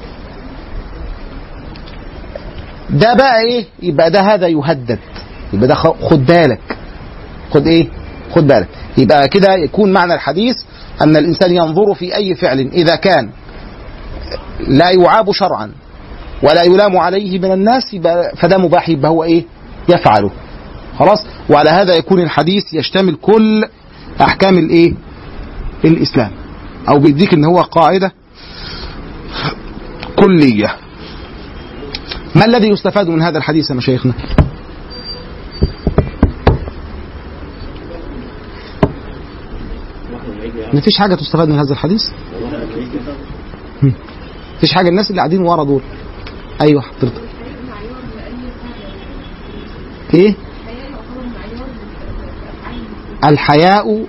ده بقى ايه يبقى ده هذا يهدد يبقى ده خ- خد بالك خد ايه خد بالك يبقى كده يكون معنى الحديث ان الانسان ينظر في اي فعل اذا كان لا يعاب شرعا ولا يلام عليه من الناس يبقى فده مباح يبقى هو ايه يفعله خلاص وعلى هذا يكون الحديث يشتمل كل احكام الايه الاسلام او بيديك ان هو قاعده كليه ما الذي يستفاد من هذا الحديث يا مشايخنا مفيش حاجه تستفاد من هذا الحديث هم. مفيش حاجه الناس اللي قاعدين ورا دول ايوه حضرتك ايه الحياء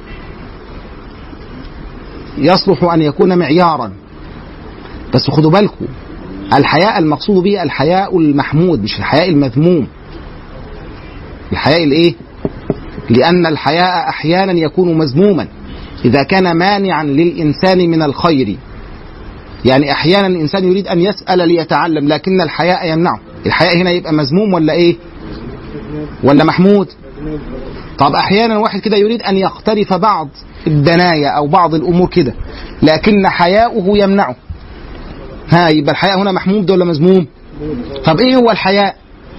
يصلح ان يكون معيارا بس خدوا بالكم الحياء المقصود به الحياء المحمود مش الحياء المذموم الحياء الايه لان الحياء احيانا يكون مذموما اذا كان مانعا للانسان من الخير يعني احيانا الانسان يريد ان يسال ليتعلم لكن الحياء يمنعه الحياء هنا يبقى مذموم ولا ايه ولا محمود طب احيانا واحد كده يريد ان يقترف بعض الدنايا او بعض الامور كده لكن حياؤه يمنعه ها يبقى الحياء هنا محمود ولا مذموم طب ايه هو الحياء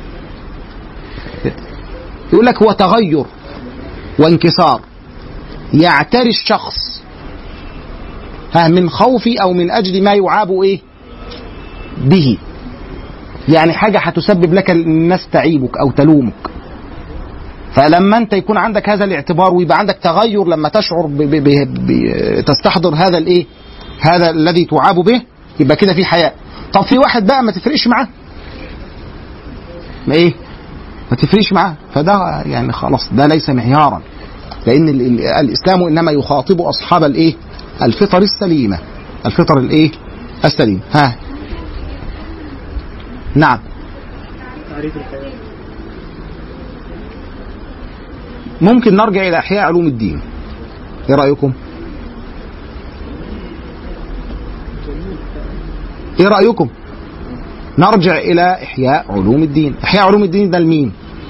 يقول لك هو تغير وانكسار يعتري الشخص ها من خوف او من اجل ما يعاب ايه به يعني حاجه هتسبب لك الناس تعيبك او تلومك فلما انت يكون عندك هذا الاعتبار ويبقى عندك تغير لما تشعر ب ب ب ب تستحضر هذا الايه هذا الذي تعاب به يبقى كده في حياء طب في واحد بقى ما تفرقش معاه ما ايه ما تفرقش معاه فده يعني خلاص ده ليس معيارا لان ال ال الاسلام انما يخاطب اصحاب الايه الفطر السليمه الفطر الايه السليم ها نعم تعريف الحياة ممكن نرجع الى احياء علوم الدين ايه رايكم ايه رايكم نرجع الى احياء علوم الدين احياء علوم الدين ده لمين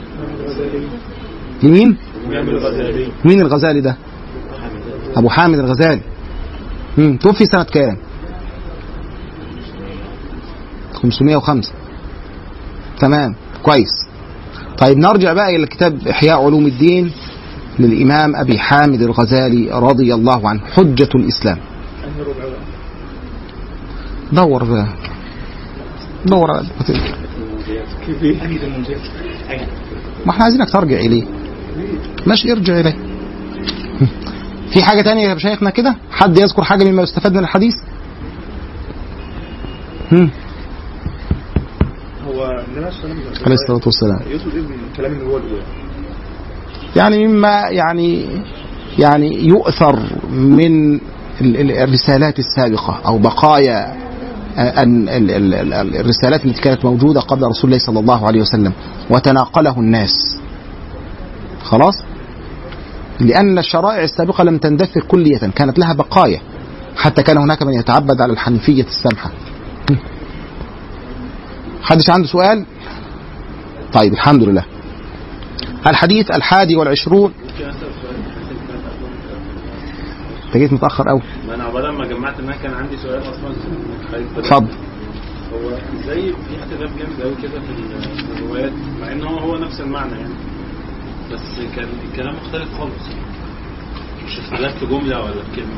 لمين مين الغزالي ده ابو حامد الغزالي مم. توفي سنه كام 505 تمام كويس طيب نرجع بقى الى كتاب احياء علوم الدين للامام ابي حامد الغزالي رضي الله عنه حجه الاسلام أنهي ربع بقى دور بقى دور على كيف أنهي المنجز ما احنا عايزينك ترجع اليه ماشي ارجع اليه في حاجة تانية يا شيخنا كده حد يذكر حاجة مما يستفاد من الحديث هم. هو النبي صلى الله عليه وسلم عليه الصلاة والسلام يقصد ايه من الكلام اللي هو الأول يعني مما يعني يعني يؤثر من ال- ال- الرسالات السابقة أو بقايا آه، ال- ال- ال- ال- الرسالات التي كانت موجودة قبل رسول الله صلى الله عليه وسلم وتناقله الناس خلاص لأن الشرائع السابقة لم تندثر كلية كانت لها بقايا حتى كان هناك من يتعبد على الحنيفية السمحة هم. حدش عنده سؤال طيب الحمد لله الحديث الحادي والعشرون انت جيت متاخر قوي ما انا عقبال ما جمعت ان انا كان عندي سؤال اصلا خايف بدأ. اتفضل هو ازاي في اختلاف جامد قوي كده في ال- في الروايات مع ان هو هو نفس المعنى يعني بس كان الكلام مختلف خالص مش اختلاف في جمله ولا في كلمه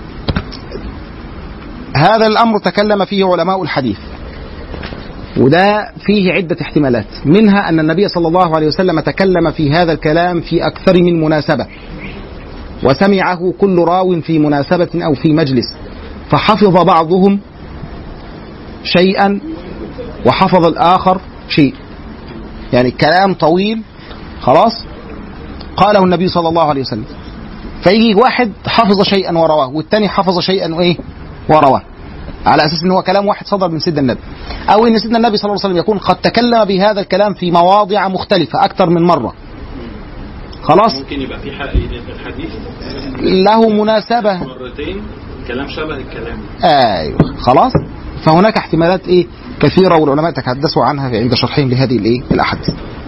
هذا الامر تكلم فيه علماء الحديث وده فيه عدة احتمالات منها أن النبي صلى الله عليه وسلم تكلم في هذا الكلام في أكثر من مناسبة وسمعه كل راو في مناسبة أو في مجلس فحفظ بعضهم شيئا وحفظ الآخر شيء يعني الكلام طويل خلاص قاله النبي صلى الله عليه وسلم فيجي واحد حفظ شيئا ورواه والتاني حفظ شيئا وايه ورواه على اساس ان هو كلام واحد صدر من سيدنا النبي او ان سيدنا النبي صلى الله عليه وسلم يكون قد تكلم بهذا الكلام في مواضع مختلفه اكثر من مره خلاص ممكن يبقى في حق الحديث له مناسبه مرتين كلام شبه الكلام ايوه خلاص فهناك احتمالات ايه كثيره والعلماء تحدثوا عنها في- عند شرحهم لهذه الايه الاحاديث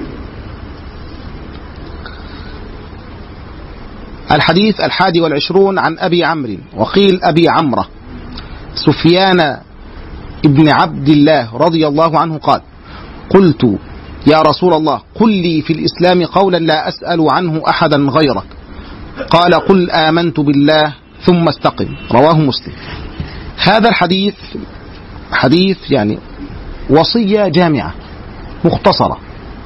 الحديث الحادي والعشرون عن ابي عمرو وقيل ابي عمره سفيان ابن عبد الله رضي الله عنه قال قلت يا رسول الله قل لي في الاسلام قولا لا اسال عنه احدا غيرك قال قل امنت بالله ثم استقم رواه مسلم هذا الحديث حديث يعني وصيه جامعه مختصره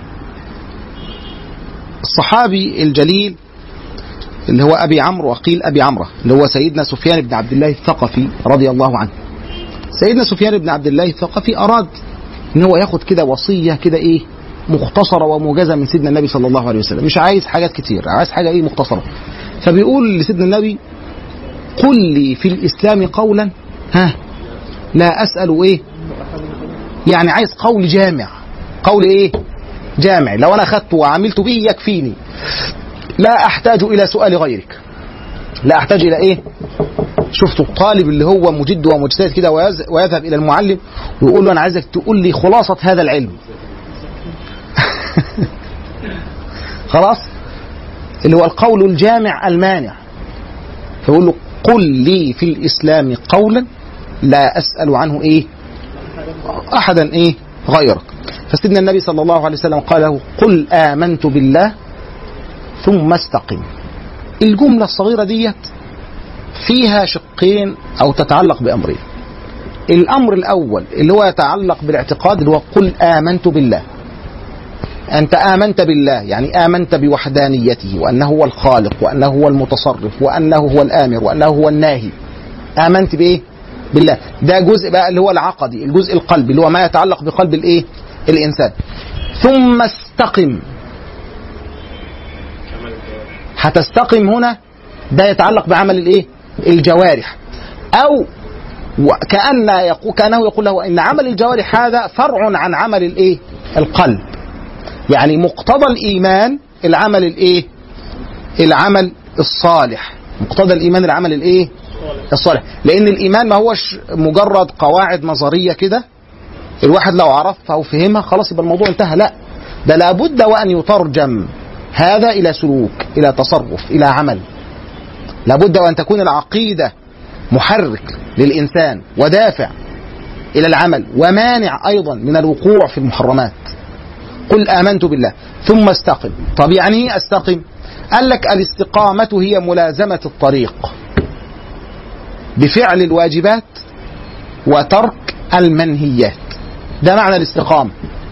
الصحابي الجليل اللي هو ابي عمرو وقيل ابي عمره اللي هو سيدنا سفيان بن عبد الله الثقفي رضي الله عنه سيدنا سفيان بن عبد الله الثقفي اراد ان هو ياخد كده وصيه كده ايه مختصره وموجزه من سيدنا النبي صلى الله عليه وسلم مش عايز حاجات كتير عايز حاجه ايه مختصره فبيقول لسيدنا النبي قل لي في الاسلام قولا ها لا اسال ايه يعني عايز قول جامع قول ايه جامع لو انا اخذته وعملت به يكفيني لا احتاج الى سؤال غيرك لا احتاج الى ايه شفتوا الطالب اللي هو مجد ومجتهد كده ويز- ويذهب الى المعلم ويقول له انا عايزك تقول لي خلاصه هذا العلم خلاص اللي هو القول الجامع المانع فيقول له قل لي في الاسلام قولا لا اسال عنه ايه احدا ايه غيرك فسيدنا النبي صلى الله عليه وسلم قال له قل امنت بالله ثم استقم الجمله الصغيره ديت فيها شقين او تتعلق بامرين الامر الاول اللي هو يتعلق بالاعتقاد اللي هو قل امنت بالله انت امنت بالله يعني امنت بوحدانيته وانه هو الخالق وانه هو المتصرف وانه هو الامر وانه هو الناهي امنت بايه بالله ده جزء بقى اللي هو العقدي الجزء القلبي اللي هو ما يتعلق بقلب الايه الانسان ثم استقم هتستقم هنا ده يتعلق بعمل الايه الجوارح او وكأن يقول كأنه يقول له ان عمل الجوارح هذا فرع عن عمل الايه القلب يعني مقتضى الايمان العمل الايه العمل الصالح مقتضى الايمان العمل الايه الصالح لان الايمان ما هوش مجرد قواعد نظريه كده الواحد لو عرفها وفهمها خلاص يبقى الموضوع انتهى لا ده لابد وان يترجم هذا الى سلوك الى تصرف الى عمل لابد وان تكون العقيده محرك للانسان ودافع الى العمل ومانع ايضا من الوقوع في المحرمات قل امنت بالله ثم استقم طب يعني ايه استقم قال لك الاستقامه هي ملازمه الطريق بفعل الواجبات وترك المنهيات ده معنى الاستقامه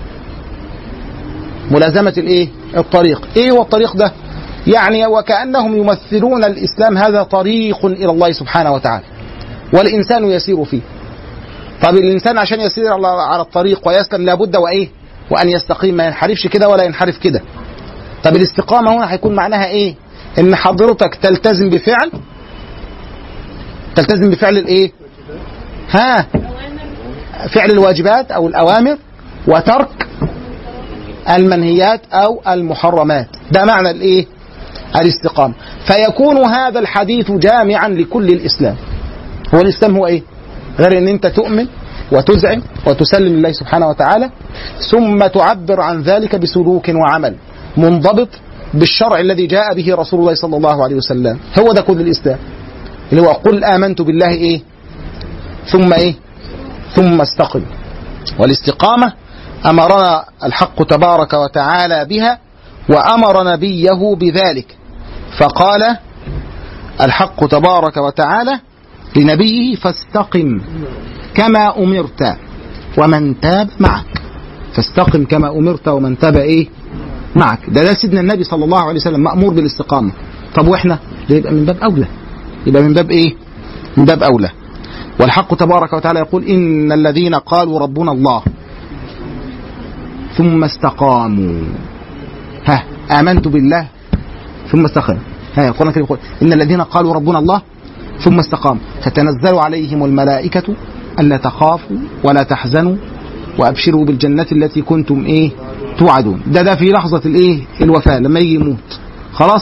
ملازمه الايه الطريق ايه هو الطريق ده يعني وكانهم يمثلون الاسلام هذا طريق الى الله سبحانه وتعالى والانسان يسير فيه طب الانسان عشان يسير على على الطريق ويسلم لابد وايه وان يستقيم ما ينحرفش كده ولا ينحرف كده طب الاستقامه هنا هيكون معناها ايه ان حضرتك تلتزم بفعل تلتزم بفعل الايه ها فعل الواجبات او الاوامر وترك المنهيات او المحرمات ده معنى الايه الاستقامه فيكون هذا الحديث جامعا لكل الاسلام هو الاسلام هو ايه غير ان انت تؤمن وتزعم وتسلم لله سبحانه وتعالى ثم تعبر عن ذلك بسلوك وعمل منضبط بالشرع الذي جاء به رسول الله صلى الله عليه وسلم هو ده كل الاسلام اللي هو قل امنت بالله ايه ثم ايه ثم استقم والاستقامه امرنا الحق تبارك وتعالى بها وامر نبيه بذلك فقال الحق تبارك وتعالى لنبيه فاستقم كما امرت ومن تاب معك فاستقم كما امرت ومن تاب ايه معك ده ده سيدنا النبي صلى الله عليه وسلم مامور بالاستقامه طب واحنا ده يبقى من باب اولى يبقى من باب ايه من باب اولى والحق تبارك وتعالى يقول ان الذين قالوا ربنا الله ثم استقاموا ها امنت بالله ثم استقاموا ها القران الكريم يقول ان الذين قالوا ربنا الله ثم استقاموا تتنزل عليهم الملائكه ألا تخافوا ولا تحزنوا وأبشروا بالجنة التي كنتم إيه توعدون ده ده في لحظة الإيه الوفاة لما يجي يموت خلاص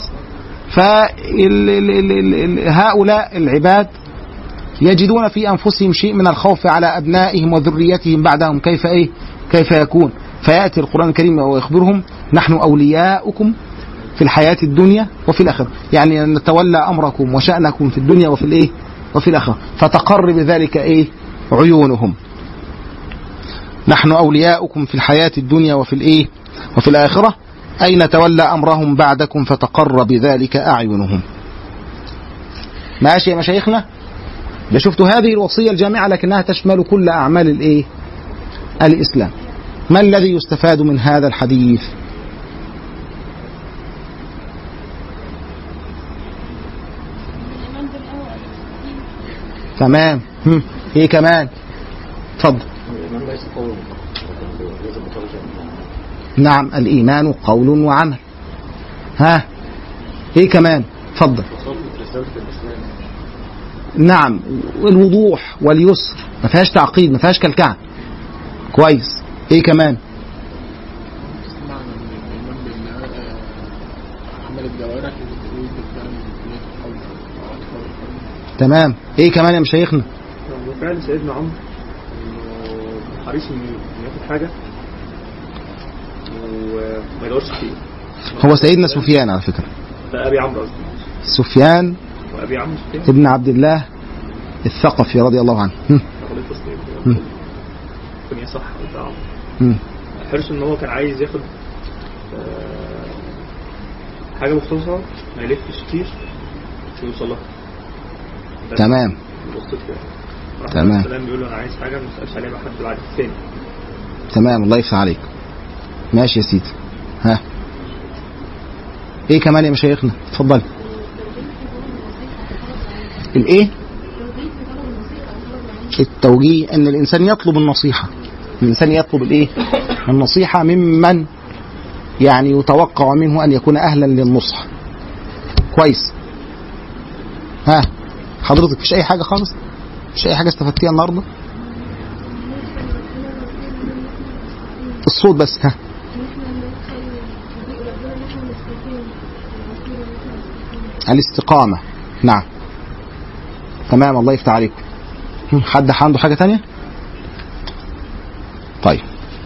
فهؤلاء العباد يجدون في أنفسهم شيء من الخوف على أبنائهم وذريتهم بعدهم كيف إيه كيف يكون فيأتي القرآن الكريم ويخبرهم نحن أولياؤكم في الحياة الدنيا وفي الآخرة يعني نتولى أمركم وشأنكم في الدنيا وفي الإيه وفي الآخرة فتقر بذلك إيه عيونهم نحن أولياؤكم في الحياة الدنيا وفي الإيه وفي الآخرة أي نتولى أمرهم بعدكم فتقر بذلك أعينهم ماشي يا مشايخنا ده شفتوا هذه الوصية الجامعة لكنها تشمل كل أعمال الإيه الإسلام ما الذي يستفاد من هذا الحديث الإيمان بالأول تمام هم. ايه كمان اتفضل الإيمان ليس قول لكن لازم مترجم نعم الإيمان قول وعمل ها ايه كمان اتفضل رسالة الإسلام نعم الوضوح واليسر ما فيهاش تعقيد ما فيهاش كلكعة كويس ايه كمان معنى من الإيمان بالله آه، عمل الجوارح والقلوب بالفعل والنية والقول والعقل تمام ايه كمان يا مشايخنا وفعل سيدنا عمرو انه حريص انه إنه ياخد حاجه وما يدورش كتير هو سيدنا سفيان على فكرة ده ابي عمرو قصدي سفيان وابي عمرو سفيان ابن عبد الله الثقفي رضي الله عنه هم. تاخد التصنيف مم. كنية صح بتاع عمرو هم. حرصه ان هو كان عايز ياخد آه، حاجه مختصره ما يلفش كتير عشان يوصل لها ده تمام الوسط كده راح تمام. السلام بيقول له انا عايز حاجه ما تسالش عليها بقى حد بعد الثاني تمام الله يفتح عليك ماشي يا سيدي ها ايه كمان يا مشايخنا اتفضل الايه التوجيه ان الانسان يطلب النصيحه الانسان يطلب الايه النصيحه ممن يعني يتوقع منه ان يكون اهلا للنصح كويس ها حضرتك مفيش اي حاجه خالص مش اي حاجه استفدتيها النهارده الصوت بس ها الاستقامة نعم تمام الله يفتح عليكم هم، حد عنده حاجة تانية طيب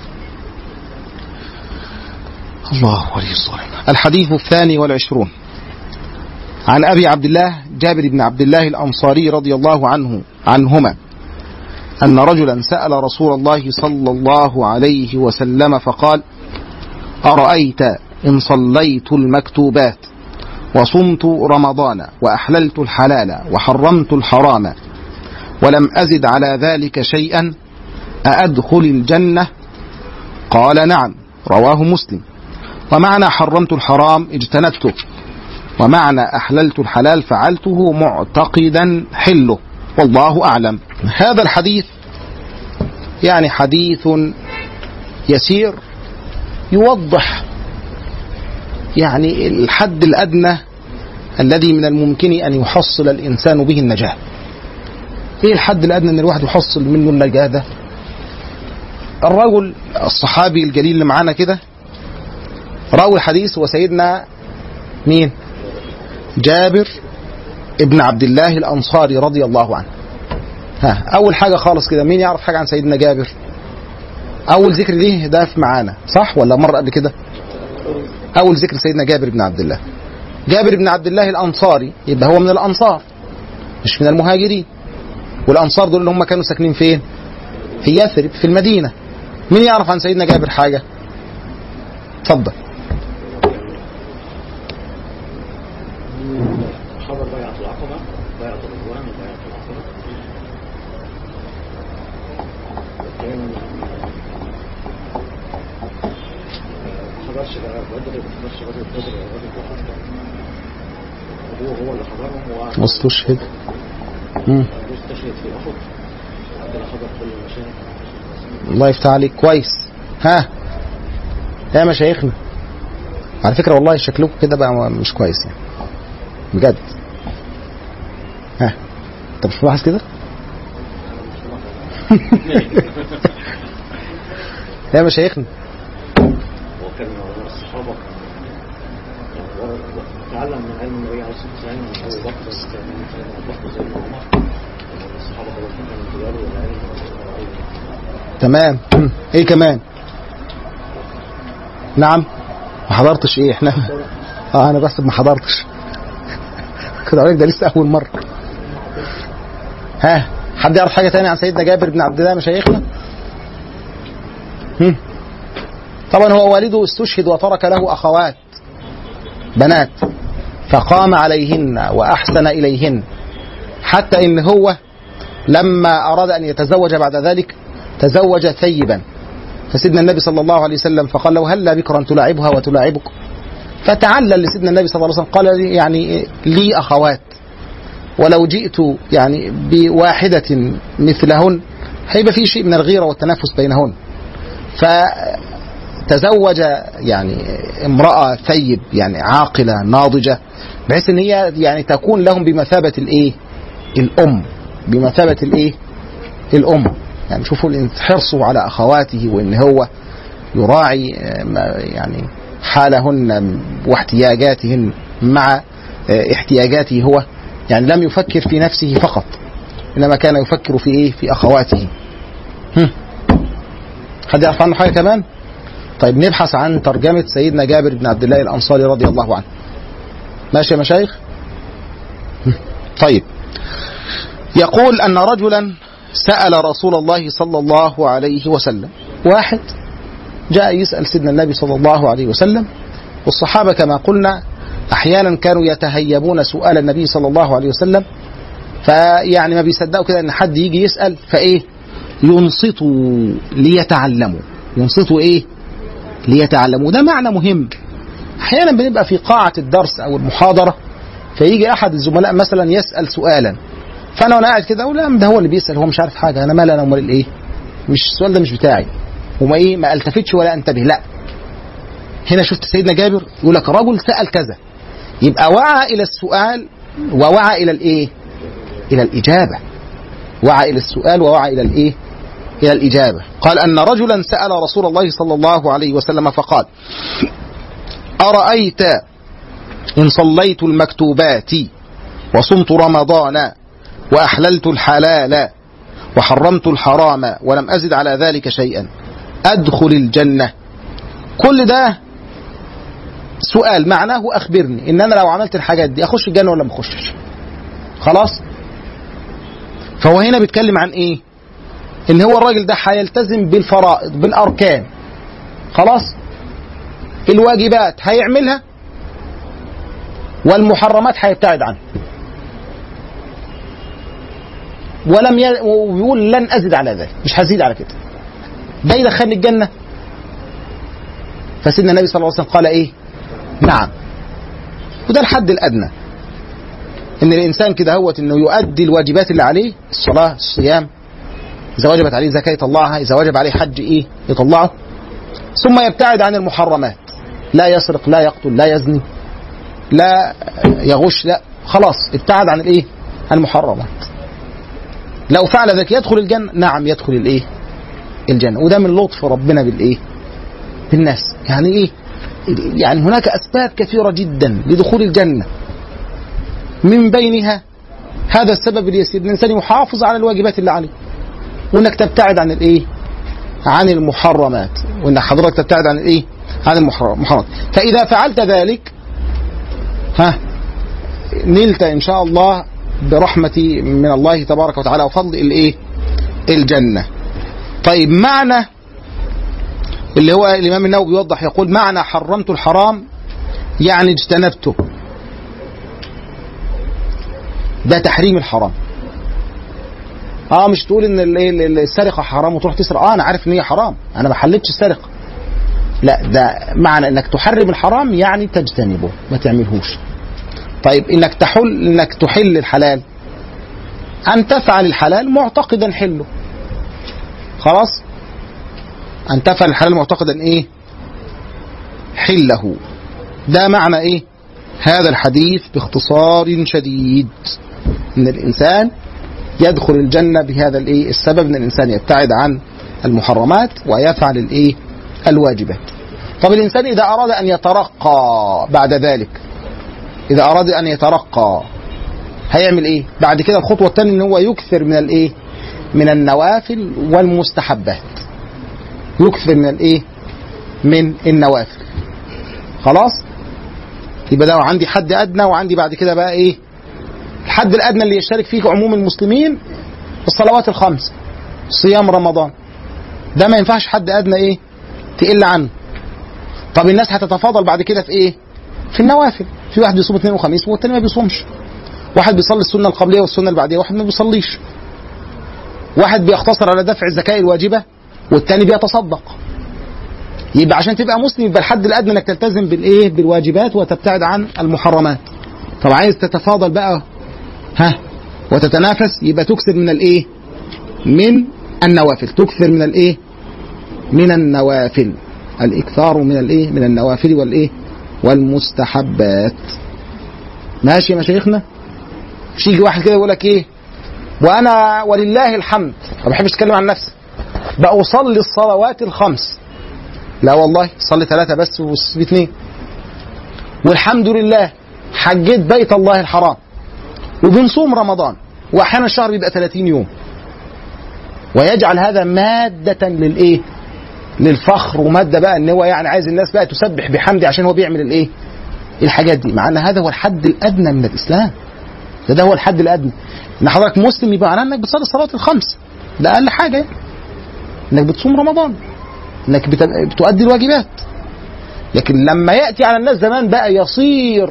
الله ولي الصالحين الحديث الثاني والعشرون عن أبي عبد الله جابر بن عبد الله الأنصاري رضي الله عنه عنهما أن رجلا سأل رسول الله صلى الله عليه وسلم فقال أرأيت إن صليت المكتوبات وصمت رمضان وأحللت الحلال وحرمت الحرام ولم أزد على ذلك شيئا أأدخل الجنة قال نعم رواه مسلم ومعنى حرمت الحرام اجتنبته ومعنى أحللت الحلال فعلته معتقدا حله والله أعلم هذا الحديث يعني حديث يسير يوضح يعني الحد الأدنى الذي من الممكن أن يحصل الإنسان به النجاة إيه الحد الأدنى أن الواحد يحصل منه النجاة ده الرجل الصحابي الجليل اللي معانا كده راوي الحديث هو سيدنا مين جابر ابن عبد الله الأنصاري رضي الله عنه ها أول حاجة خالص كده مين يعرف حاجة عن سيدنا جابر أول ذكر ليه ده في معانا صح ولا مرة قبل كده أول ذكر سيدنا جابر بن عبد الله جابر بن عبد الله الأنصاري يبقى هو من الأنصار مش من المهاجرين والأنصار دول اللي هم كانوا ساكنين فين في يثرب في المدينة مين يعرف عن سيدنا جابر حاجة اتفضل خبر بيعة العقبة بيعة الرضوان وبيعة العقبة كان ما حضرش بقى بدر ما حضرش غزوة بدر ولا غزوة أحد أبوه هو اللي حضرهم واستشهد مم. وأبوه استشهد في أحد عندنا حضر كل المشاهد الله يفتح عليك كويس ها يا مشايخنا على فكرة والله شكلكم كده بقى مش كويس يعني بجد ها انت مش ملاحظ كده يا مشايخنا وكان الصحابة كان تعلم من علم النبي عليه الصلاة والسلام من أبي بكر سيدنا أبو بكر سيدنا عمر الصحابة كانوا من الرجال والعلم والعلم تمام ايه كمان نعم ما حضرتش ايه احنا اه انا بس ما حضرتش كده عليك ده لسه اول مره ها حد يعرف حاجه تانية عن سيدنا جابر بن عبد الله مشايخنا هم. طبعا هو والده استشهد وترك له اخوات بنات فقام عليهن واحسن اليهن حتى ان هو لما اراد ان يتزوج بعد ذلك تزوج ثيبا فسيدنا النبي صلى الله عليه وسلم فقال له هلا بكرا تلاعبها وتلاعبك فتعلل لسيدنا النبي صلى الله عليه وسلم قال لي يعني لي اخوات ولو جئت يعني بواحدة مثلهن هيبقى في شيء من الغيرة والتنافس بينهن فتزوج يعني امرأة ثيب يعني عاقلة ناضجة بحيث ان هي يعني تكون لهم بمثابة الايه الام بمثابة الايه الام يعني شوفوا حرصه على اخواته وان هو يراعي آه، ما- يعني حالهن واحتياجاتهن مع آه، احتياجاته هو يعني لم يفكر في نفسه فقط انما كان يفكر في ايه في اخواته هم. حد يعرف عنه حاجه كمان طيب نبحث عن ترجمه سيدنا جابر بن عبد الله الانصاري رضي الله عنه ماشي يا مشايخ هم. طيب يقول ان رجلا سال رسول الله صلى الله عليه وسلم واحد جاء يسال سيدنا النبي صلى الله عليه وسلم والصحابه كما قلنا احيانا كانوا يتهيبون سؤال النبي صلى الله عليه وسلم فيعني ما بيصدقوا كده ان حد يجي يسال فايه ينصتوا ليتعلموا ينصتوا ايه ليتعلموا ده معنى مهم احيانا بنبقى في قاعه الدرس او المحاضره فيجي احد الزملاء مثلا يسال سؤالا فانا وانا قاعد كده اقول لا ده هو اللي بيسال هو مش عارف حاجه انا مالي انا امال ايه مش السؤال ده مش بتاعي وما ايه ما التفتش ولا انتبه لا هنا شفت سيدنا جابر يقول لك رجل سال كذا يبقى وعى الى السؤال ووعى الى الايه الى الاجابه وعى الى السؤال ووعى الى الايه الى الاجابه قال ان رجلا سال رسول الله صلى الله عليه وسلم فقال ارايت ان صليت المكتوبات وصمت رمضان واحللت الحلال وحرمت الحرام ولم ازد على ذلك شيئا ادخل الجنه كل ده سؤال معناه اخبرني ان انا لو عملت الحاجات دي اخش الجنه ولا ما اخشش خلاص فهو هنا بيتكلم عن ايه ان هو الراجل ده هيلتزم بالفرائض بالاركان خلاص الواجبات هيعملها والمحرمات هيبتعد عنها ولم ي... ويقول لن ازد على ذلك مش هزيد على كده ده يدخلني الجنه فسيدنا النبي صلى الله عليه وسلم قال ايه نعم وده الحد الادنى ان الانسان كده هوت انه يؤدي الواجبات اللي عليه الصلاه الصيام اذا وجبت عليه زكاه يطلعها اذا وجب عليه حج ايه يطلعه ثم يبتعد عن المحرمات لا يسرق لا يقتل لا يزني لا يغش لا خلاص ابتعد عن الايه عن المحرمات لو فعل ذلك يدخل الجنه نعم يدخل الايه الجنه وده من لطف ربنا بالايه بالناس يعني ايه يعني هناك اسباب كثيره جدا لدخول الجنه من بينها هذا السبب اليسير الانسان يحافظ على الواجبات اللي عليه وانك تبتعد عن الايه عن المحرمات وان حضرتك تبتعد عن الايه عن المحرمات فاذا فعلت ذلك ها نلت ان شاء الله برحمة من الله تبارك وتعالى وفضل الايه الجنة طيب معنى اللي هو الامام النووي بيوضح يقول معنى حرمت الحرام يعني اجتنبته ده تحريم الحرام اه مش تقول ان السرقه حرام وتروح تسرق اه انا عارف ان هي حرام انا ما حلتش السرقه لا ده معنى انك تحرم الحرام يعني تجتنبه ما تعملهوش طيب انك تحل انك تحل الحلال ان تفعل الحلال معتقدا حله خلاص ان تفعل الحلال معتقدا ايه حله ده معنى ايه هذا الحديث باختصار شديد ان الانسان يدخل الجنة بهذا الايه السبب ان الانسان يبتعد عن المحرمات ويفعل الايه الواجبات طب الانسان اذا اراد ان يترقى بعد ذلك اذا اراد ان يترقى هيعمل ايه بعد كده الخطوة الثانية ان هو يكثر من الايه من النوافل والمستحبات يكثر من الايه من النوافل خلاص يبقى ده عندي حد ادنى وعندي بعد كده بقى ايه الحد الادنى اللي يشترك فيه عموم المسلمين الصلوات الخمس صيام رمضان ده ما ينفعش حد ادنى ايه تقل عنه طب الناس هتتفاضل بعد كده في ايه في النوافل في واحد بيصوم اثنين وخميس والتاني ما بيصومش واحد بيصلي السنه القبليه والسنه البعديه واحد ما بيصليش واحد بيقتصر على دفع الزكاه الواجبه والتاني بيتصدق يبقى عشان تبقى مسلم يبقى الحد الادنى انك تلتزم بالايه بالواجبات وتبتعد عن المحرمات طب عايز تتفاضل بقى ها وتتنافس يبقى تكثر من الايه من النوافل تكثر من الايه من النوافل الاكثار من الايه من النوافل والايه والمستحبات ماشي يا مشايخنا مش يجي واحد كده يقول لك ايه وانا ولله الحمد ما بحبش اتكلم عن نفسي بأصلي الصلوات الخمس لا والله صلي ثلاثة بس وسيب اثنين والحمد لله حجيت بيت الله الحرام وبنصوم رمضان واحيانا الشهر بيبقى 30 يوم ويجعل هذا مادة للايه؟ للفخر ومادة بقى ان هو يعني عايز الناس بقى تسبح بحمدي عشان هو بيعمل الايه؟ الحاجات دي مع ان هذا هو الحد الادنى من الاسلام ده, ده هو الحد الادنى ان حضرتك مسلم يبقى معناه انك بتصلي الصلاه الخمس ده اقل حاجه يعني. انك بتصوم رمضان انك بت- بتؤدي الواجبات لكن لما ياتي على الناس زمان بقى يصير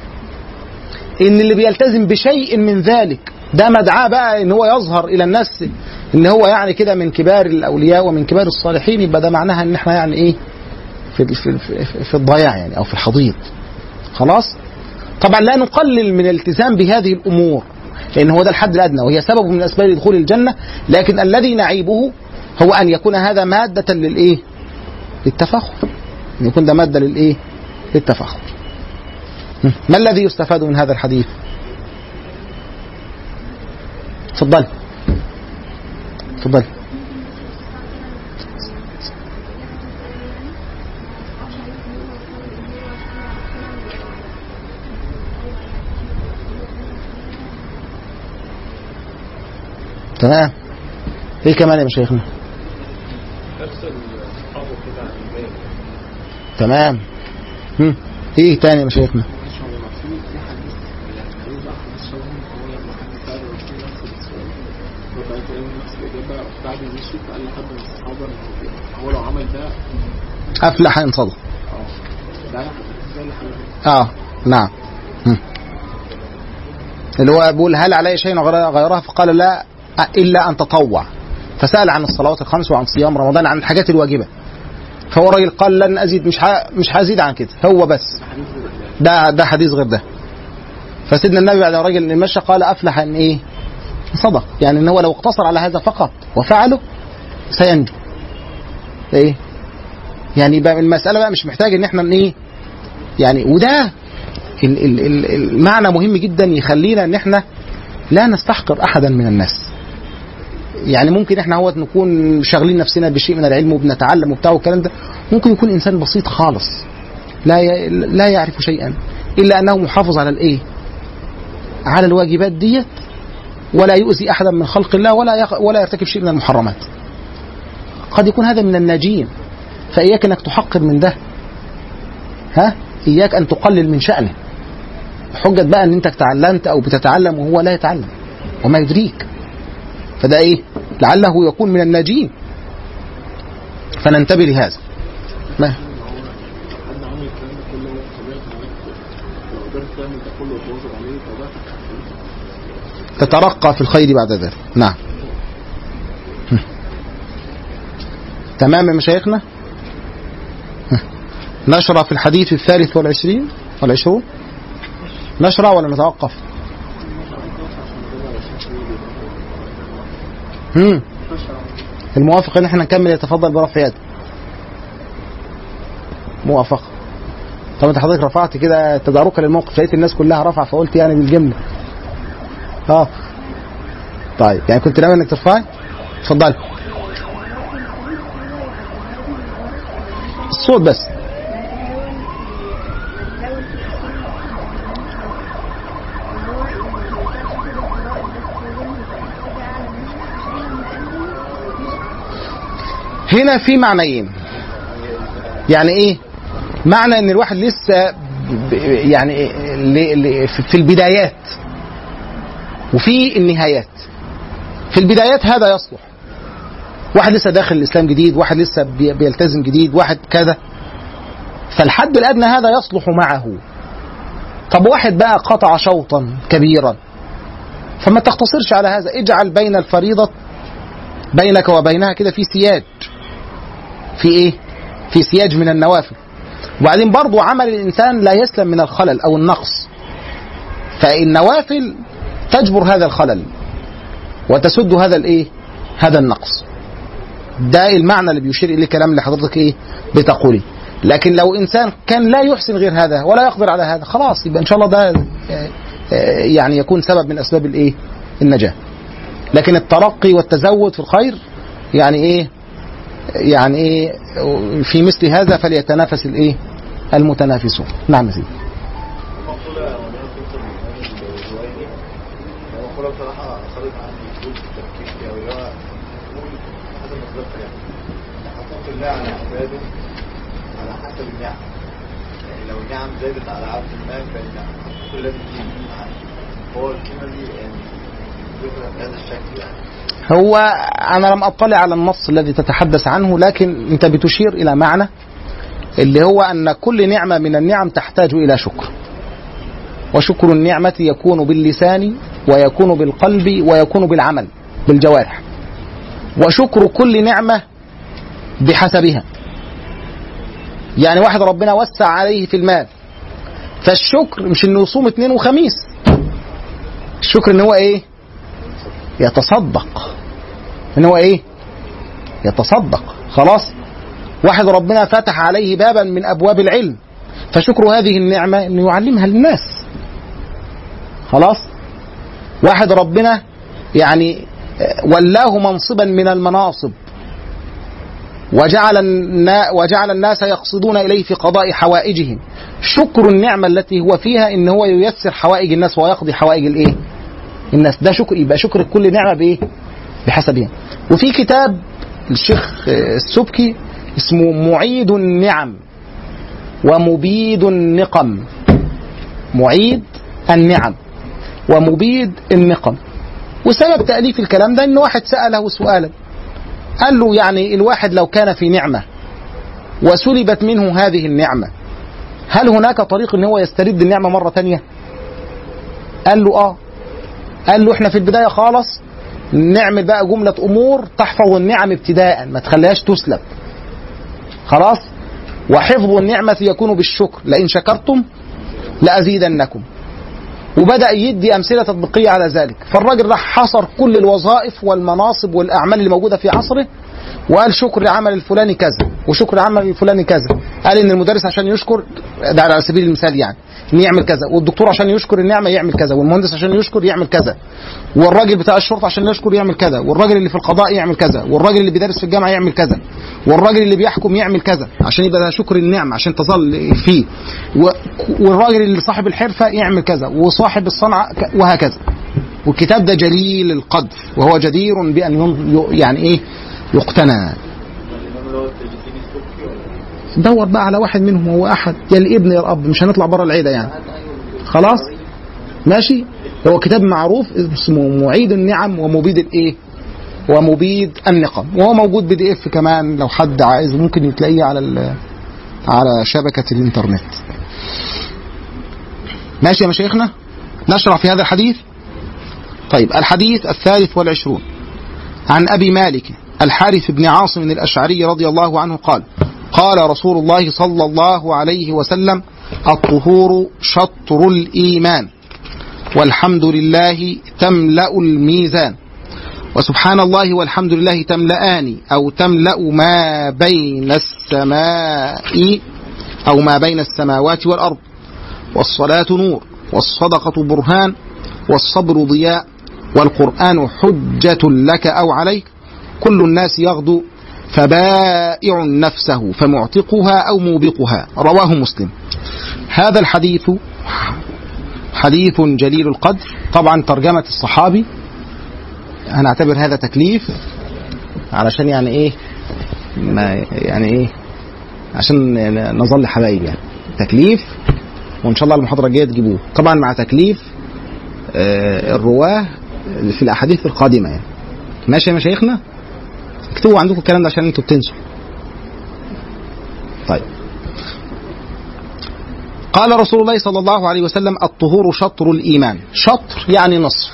ان اللي بيلتزم بشيء من ذلك ده مدعاه بقى ان هو يظهر الى الناس ان هو يعني كده من كبار الاولياء ومن كبار الصالحين يبقى ده معناها ان احنا يعني ايه في في في, في الضياع يعني او في الحضيض خلاص طبعا لا نقلل من الالتزام بهذه الامور لان هو ده الحد الادنى وهي سبب من اسباب دخول الجنه لكن الذي نعيبه هو ان يكون هذا ماده للايه؟ للتفاخر ان يكون ده ماده للايه؟ للتفاخر ما الذي يستفاد من هذا الحديث؟ تفضل تفضل تمام ايه كمان يا مشايخنا تمام هم. ايه تاني يا مشايخنا بعد يوسف قال لحد من الصحابه إن هو لو عمل ده افلح ان صدق ده زي اللي حضرتك اه نعم هم. اللي هو بيقول هل علي شيء غير- غيرها فقال لا الا ان تطوع فسال عن الصلوات الخمس وعن صيام رمضان عن الحاجات الواجبه فهو راجل قال لن ازيد مش ه... مش هزيد عن كده هو بس ده ده حديث غير ده فسيدنا النبي بعد الراجل مشى قال افلح ان ايه صدق يعني ان هو لو اقتصر على هذا فقط وفعله سينجو ايه يعني بقى المساله بقى مش محتاج ان احنا ايه يعني وده ال- ال- ال- المعنى مهم جدا يخلينا ان احنا لا نستحقر احدا من الناس يعني ممكن احنا هو نكون شاغلين نفسنا بشيء من العلم وبنتعلم وبتاع والكلام ده ممكن يكون انسان بسيط خالص لا ي... لا يعرف شيئا الا انه محافظ على الايه على الواجبات ديت ولا يؤذي احدا من خلق الله ولا يق... ولا يرتكب شيء من المحرمات قد يكون هذا من الناجين فاياك انك تحقر من ده ها اياك ان تقلل من شانه حجة بقى ان انت تعلمت او بتتعلم وهو لا يتعلم وما يدريك فده ايه لعله يكون من الناجين فننتبه لهذا ما حد عمل الكلام ده كله هو طبيعه انك لو قدرت تعمل ده كله وتواظب عليه طبيعتك هتخليك تترقى في الخير بعد ذلك نعم هم. تمام يا مشايخنا هم. نشرع في الحديث الثالث والعشرين والعشرون نشرع ولا نتوقف هم. الموافق ان احنا نكمل يتفضل برفع يده موافقة طب انت حضرتك رفعت كده تداركا للموقف لقيت الناس كلها رفع فقلت يعني بالجمله اه طيب يعني كنت ناوي انك ترفعي اتفضلي الصوت بس هنا في معنيين يعني ايه معنى ان الواحد لسه ب- يعني ل- ل- في البدايات وفي النهايات في البدايات هذا يصلح واحد لسه داخل الاسلام جديد واحد لسه بي- بيلتزم جديد واحد كذا فالحد الادنى هذا يصلح معه طب واحد بقى قطع شوطا كبيرا فما تقتصرش على هذا اجعل بين الفريضة بينك وبينها كده في سياج في ايه في سياج من النوافل وبعدين برضو عمل الانسان لا يسلم من الخلل او النقص فالنوافل تجبر هذا الخلل وتسد هذا الايه هذا النقص ده المعنى اللي بيشير اليه الكلام اللي حضرتك ايه بتقولي لكن لو انسان كان لا يحسن غير هذا ولا يقدر على هذا خلاص يبقى ان شاء الله ده آه، آه، يعني يكون سبب من اسباب الايه النجاه لكن الترقي والتزود في الخير يعني ايه يعني ايه في مثل هذا فليتنافس الايه المتنافسون نعم يا سيدي مقولة وانا كنت من الزوايا مقولة بصراحة أثرت عندي وجود التفكير فيها واللي هو نقول حسب مصدرها يعني إن حقوق الله على عباده على حسب النعم يعني لو النعم زادت على عبد ما فإن حقوق الله بتزيد معاه هو الكلمة دي يعني ذكرت بهذا الشكل يعني هو انا لم اطلع على النص الذي تتحدث عنه لكن انت بتشير الى معنى اللي هو ان كل نعمه من النعم تحتاج الى شكر وشكر النعمه يكون باللسان ويكون بالقلب ويكون بالعمل بالجوارح وشكر كل نعمه بحسبها يعني واحد ربنا وسع عليه في المال فالشكر مش انه يصوم اثنين وخميس الشكر ان هو ايه يتصدق ان هو ايه يتصدق خلاص واحد ربنا فتح عليه بابا من ابواب العلم فشكر هذه النعمه انه يعلمها للناس خلاص واحد ربنا يعني آه، ولاه منصبا من المناصب وجعل النا وجعل الناس يقصدون اليه في قضاء حوائجهم شكر النعمه التي هو فيها ان هو ييسر حوائج الناس ويقضي حوائج الايه الناس ده شكر يبقى شكر كل نعمه بايه بحسبها وفي كتاب الشيخ آه، السبكي اسمه معيد النعم ومبيد النقم معيد النعم ومبيد النقم وسبب تأليف الكلام ده ان واحد سأله سؤالا قال له يعني الواحد لو كان في نعمة وسلبت منه هذه النعمة هل هناك طريق ان هو يسترد النعمة مرة تانية قال له اه قال له احنا في البداية خالص نعمل بقى جملة امور تحفظ النعم ابتداء ما تخليهاش تسلب خلاص وحفظ النعمة يكون بالشكر لئن شكرتم لأزيدنكم وبدأ يدي أمثلة تطبيقية على ذلك فالراجل راح حصر كل الوظائف والمناصب والأعمال اللي موجودة في عصره وقال شكر العمل الفلاني كذا وشكر العمل الفلاني كذا قال ان المدرس عشان يشكر ده على سبيل المثال يعني ان يعمل كذا والدكتور عشان يشكر النعمه يعمل كذا والمهندس عشان يشكر يعمل كذا والراجل بتاع الشرطه عشان يشكر يعمل كذا والراجل اللي في القضاء يعمل كذا والراجل اللي بيدرس في الجامعه يعمل كذا والراجل اللي بيحكم يعمل كذا عشان يبقى ده شكر النعمه عشان تظل فيه و- والراجل اللي صاحب الحرفه يعمل كذا وصاحب الصنعه ك- وهكذا والكتاب ده جليل القدر وهو جدير بان ين- يعني ايه يقتنى الإمام اللي هو التجديد السبكي ولا دور بقى على واحد منهم هو احد يا الابن يا الاب مش هنطلع بره العيله يعني خلاص ماشي هو كتاب معروف اسمه معيد النعم ومبيد الايه ومبيد النقم وهو موجود بي دي اف كمان لو حد عايز ممكن تلاقيه على ال- على شبكه الانترنت ماشي يا مشايخنا نشرع في هذا الحديث طيب الحديث الثالث والعشرون عن أبي مالك الحارث بن عاصم الأشعري رضي الله عنه قال قال رسول الله صلى الله عليه وسلم الطهور شطر الإيمان والحمد لله تملأ الميزان وسبحان الله والحمد لله تملأان أو تملأ ما بين السماء أو ما بين السماوات والأرض والصلاة نور والصدقة برهان والصبر ضياء والقرآن حجة لك أو عليك كل الناس يغدو فبائع نفسه فمعتقها أو موبقها رواه مسلم هذا الحديث حديث جليل القدر طبعا ترجمة الصحابي أنا أعتبر هذا تكليف علشان يعني إيه ما يعني إيه عشان نظل حبايب يعني تكليف وإن شاء الله المحاضرة الجاية تجيبوه طبعا مع تكليف آه، الرواه في الأحاديث القادمة يعني ماشي يا مشايخنا اكتبوا عندكم الكلام ده عشان انتوا بتنسوا طيب قال رسول الله صلى الله عليه وسلم الطهور شطر الإيمان شطر يعني نصف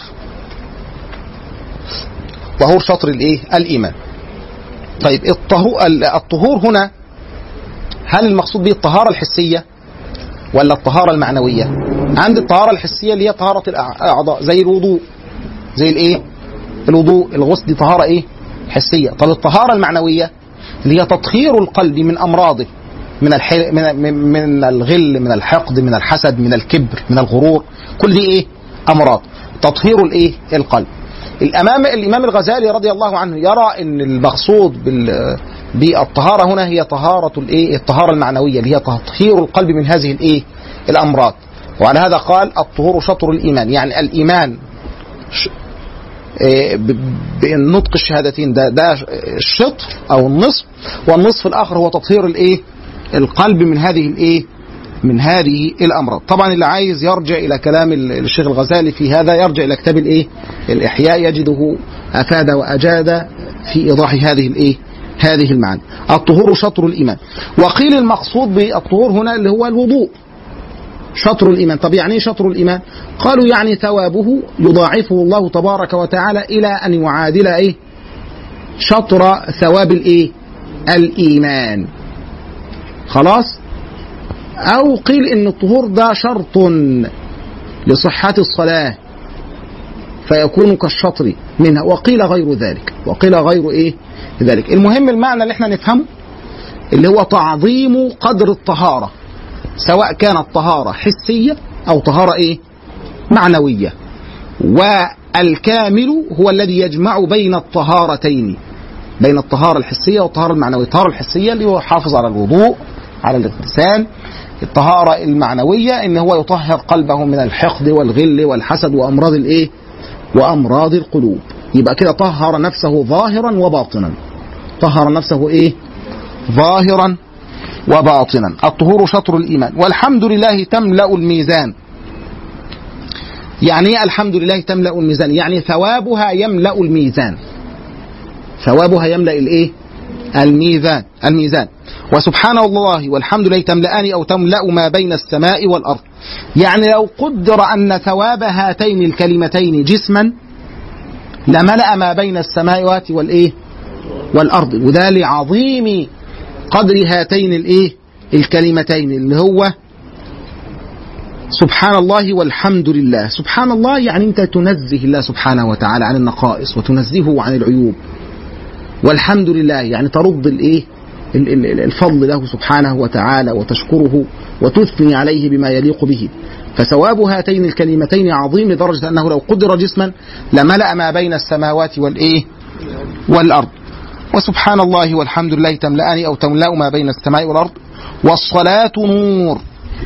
طهور شطر الايه الإيمان طيب الطهور الطهور هنا هل المقصود به الطهارة الحسية ولا الطهارة المعنوية عند الطهارة الحسية اللي هي طهارة الأعضاء زي الوضوء زي الايه الوضوء الغسل دي طهارة ايه حسية طب الطهارة المعنوية اللي هي تطهير القلب من أمراضه من الحل... من من- من الغل من الحقد من الحسد من الكبر من الغرور كل دي ايه امراض تطهير الايه القلب الامام الامام الغزالي رضي الله عنه يرى ان المقصود بال بالطهاره هنا هي طهاره الايه الطهاره المعنويه اللي هي تطهير القلب من هذه الايه الامراض وعلى هذا قال الطهور شطر الايمان يعني الايمان ش- إيه، ب- بالنطق الشهادتين ده ده الشطر او النصف والنصف الاخر هو تطهير الايه القلب من هذه الايه من هذه الامراض طبعا اللي عايز يرجع الى كلام ال- الشيخ الغزالي في هذا يرجع الى كتاب الايه الاحياء يجده افاد واجاد في ايضاح هذه الايه هذه المعاني الطهور شطر الايمان وقيل المقصود بالطهور هنا اللي هو الوضوء شطر الإيمان طب يعني إيه شطر الإيمان قالوا يعني ثوابه يضاعفه الله تبارك وتعالى إلى أن يعادل إيه شطر ثواب الإيه الإيمان خلاص أو قيل إن الطهور ده شرط لصحة الصلاة فيكون كالشطر منها وقيل غير ذلك وقيل غير إيه ذلك المهم المعنى اللي احنا نفهمه اللي هو تعظيم قدر الطهارة سواء كانت طهارة حسية أو طهارة إيه معنوية والكامل هو الذي يجمع بين الطهارتين بين الطهارة الحسية والطهارة المعنوية الطهارة الحسية اللي هو حافظ على الوضوء على الاغتسال الطهارة المعنوية ان هو يطهر قلبه من الحقد والغل والحسد وامراض الايه وامراض القلوب يبقى كده طهر نفسه ظاهرا وباطنا طهر نفسه ايه ظاهرا وباطنا الطهور شطر الايمان والحمد لله تملا الميزان يعني ايه الحمد لله تملا الميزان يعني ثوابها يملا الميزان ثوابها يملا الايه الميزان الميزان وسبحان الله والحمد لله تملأان أو تملأ ما بين السماء والأرض يعني لو قدر أن ثواب هاتين الكلمتين جسما لملأ ما بين السماء والإيه والأرض وده لعظيم قدر هاتين الإيه الكلمتين اللي هو سبحان الله والحمد لله سبحان الله يعني أنت تنزه الله سبحانه وتعالى عن النقائص وتنزهه عن العيوب والحمد لله يعني ترد الايه ال- ال- الفضل له سبحانه وتعالى وتشكره وتثني عليه بما يليق به فثواب هاتين الكلمتين عظيم لدرجة أنه لو قدر جسما لملأ ما بين السماوات والإيه والأرض وسبحان الله والحمد لله تملأان أو تملأ ما بين السماء والأرض والصلاة نور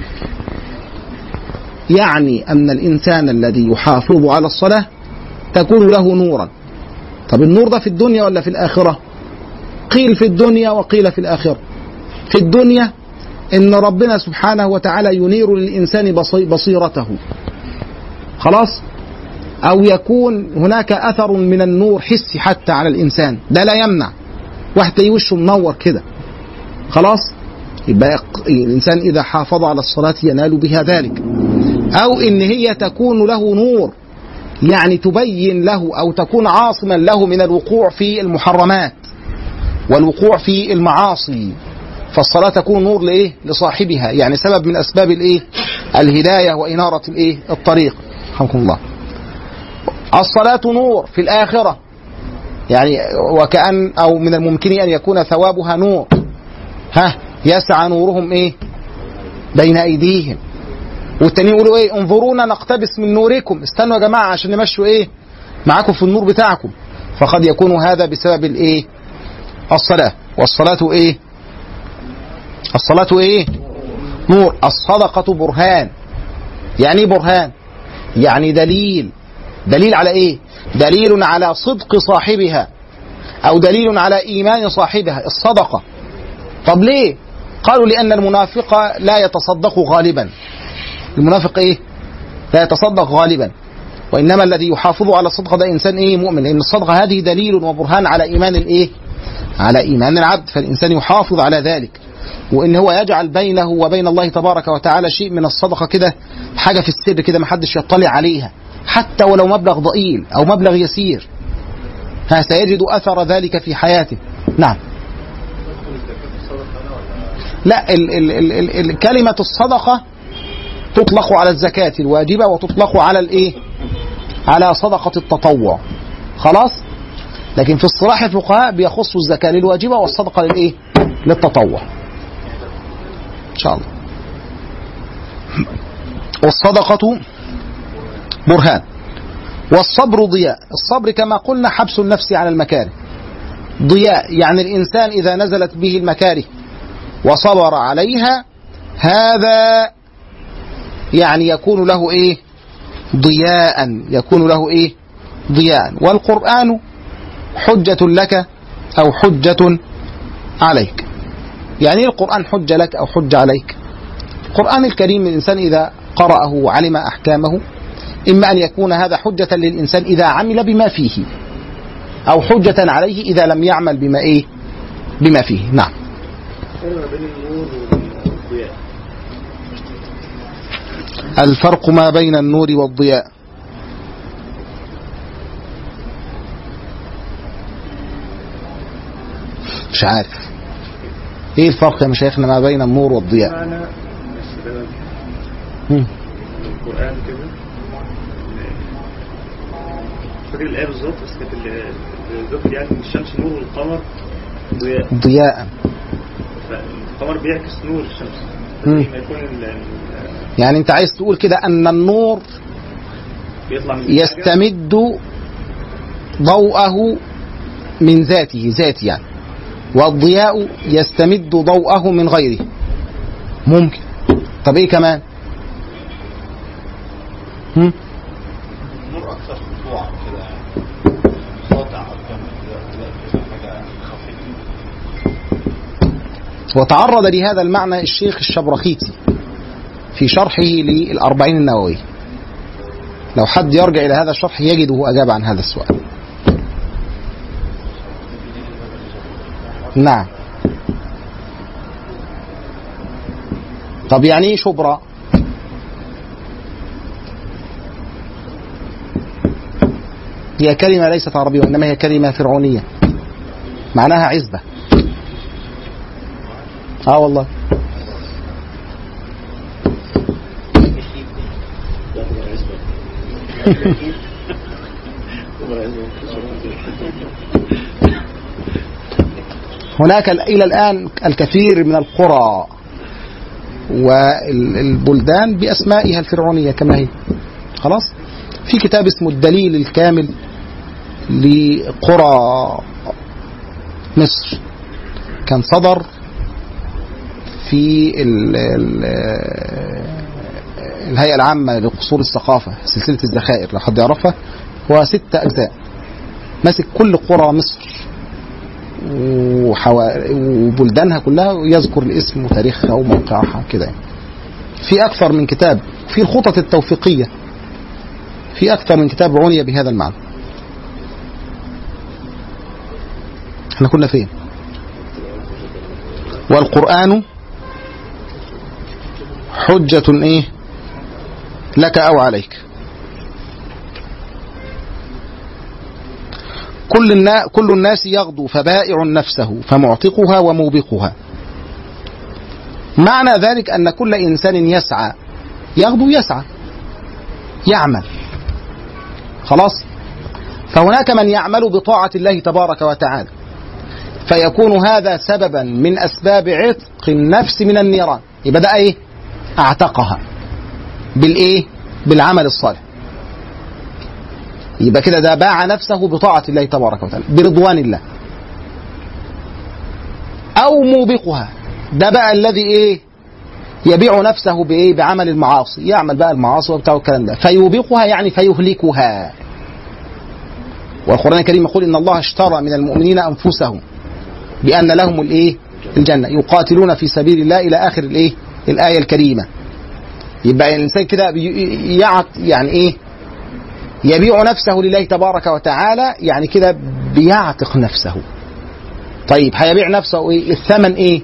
يعني أن الإنسان الذي يحافظ على الصلاة تكون له نورا طب النور ده في الدنيا ولا في الآخرة قيل في الدنيا وقيل في الآخرة في الدنيا إن ربنا سبحانه وتعالى ينير للإنسان بصي- بصيرته خلاص أو يكون هناك أثر من النور حسي حتى على الإنسان ده لا يمنع واحد تلاقيه وشه منور كده خلاص يبقى يق- الإنسان إذا حافظ على الصلاة ينال بها ذلك أو إن هي تكون له نور يعني تبين له او تكون عاصما له من الوقوع في المحرمات والوقوع في المعاصي فالصلاة تكون نور لايه؟ لصاحبها يعني سبب من اسباب الايه؟ الهداية وإنارة الايه؟ الطريق رحمكم الله. الصلاة نور في الآخرة يعني وكأن أو من الممكن أن يكون ثوابها نور ها يسعى نورهم ايه؟ بين أيديهم والتانيين يقولوا ايه انظرونا نقتبس من نوركم استنوا يا جماعه عشان نمشوا ايه معاكم في النور بتاعكم فقد يكون هذا بسبب الايه الصلاة والصلاة ايه الصلاة ايه نور الصدقة برهان يعني ايه برهان يعني دليل دليل على ايه دليل على صدق صاحبها او دليل على ايمان صاحبها الصدقة طب ليه قالوا لان المنافق لا يتصدق غالبا المنافق ايه لا يتصدق غالبا وانما الذي يحافظ على الصدقه ده انسان ايه مؤمن لان الصدقه هذه دليل وبرهان على ايمان الايه على ايمان العبد فالانسان يحافظ على ذلك وان هو يجعل بينه وبين الله تبارك وتعالى شيء من الصدقه كده حاجه في السر كده ما حدش يطلع عليها حتى ولو مبلغ ضئيل او مبلغ يسير ها سيجد اثر ذلك في حياته نعم لا ال ال ال ال ال كلمه الصدقه تطلق على الزكاه الواجبه وتطلق على الايه على صدقه التطوع خلاص لكن في اصطلاح الفقهاء بيخصوا الزكاه للواجبه والصدقه للايه للتطوع ان شاء الله والصدقه برهان والصبر ضياء الصبر كما قلنا حبس النفس عن المكاره ضياء يعني الإنسان إذا نزلت به المكاره وصبر عليها هذا يعني يكون له إيه ضياء يكون له إيه ضياء والقرآن حجة لك أو حجة عليك يعني إيه القرآن حجة لك أو حجة عليك القرآن الكريم الإنسان إذا قرأه وعلم أحكامه إما أن يكون هذا حجة للإنسان إذا عمل بما فيه أو حجة عليه إذا لم يعمل بما إيه بما فيه نعم الفرق بين النور والضياء الفرق ما بين النور والضياء مش عارف ايه الفرق يا مشايخنا ما بين النور والضياء معنى السلام مم. القرآن كده مش فاكر الآية بالظبط بس كانت ال- الذكر يعني إن الشمس نور والقمر ضياء ضياء فالقمر بيعكس نور الشمس مم. لما يكون ال- ال- يعني انت عايز تقول كده ان النور بيطلع من يستمد ضوءه من ذاته ذات يعني والضياء يستمد ضوءه من غيره ممكن طب ايه كمان هم؟ النور اكثر خشوعا كده يعني ساطع اكتر من كده كده حاجه خفيفه وتعرض لهذا المعنى الشيخ الشبرخيتي في شرحه للأربعين النووي لو حد يرجع إلى هذا الشرح يجده أجاب عن هذا السؤال نعم طب يعني ايه شبرا هي كلمة ليست عربية وإنما هي كلمة فرعونية معناها عزبة اه والله هناك ال- إلى الآن الكثير من القرى والبلدان بأسمائها الفرعونية كما هي خلاص في كتاب اسمه الدليل الكامل لقرى مصر كان صدر في ال ال الهيئة العامة لقصور الثقافة سلسلة الذخائر لو حد يعرفها هو ست أجزاء ماسك كل قرى مصر وحوا... وبلدانها كلها يذكر الاسم وتاريخها وموقعها كده يعني. في أكثر من كتاب في الخطط التوفيقية في أكثر من كتاب عني بهذا المعنى احنا كنا فين والقرآن حجة ايه لك او عليك كل النا كل الناس يغدو فبائع نفسه فمعتقها وموبقها معنى ذلك ان كل انسان يسعى يغدو يسعى يعمل خلاص فهناك من يعمل بطاعة الله تبارك وتعالى فيكون هذا سببا من اسباب عتق النفس من النيران يبقى ده ايه اعتقها بالايه بالعمل الصالح يبقى كده ده باع نفسه بطاعة الله تبارك وتعالى برضوان الله أو موبقها ده بقى الذي إيه يبيع نفسه بإيه بعمل المعاصي يعمل بقى المعاصي وبتاع الكلام ده فيوبقها يعني فيهلكها والقرآن الكريم يقول إن الله اشترى من المؤمنين أنفسهم بأن لهم الإيه الجنة يقاتلون في سبيل الله إلى آخر الإيه الآية الكريمة يبقى الإنسان كده بي- يعط يعني إيه يبيع نفسه لله تبارك وتعالى يعني كده بيعتق نفسه طيب هيبيع نفسه ايه الثمن ايه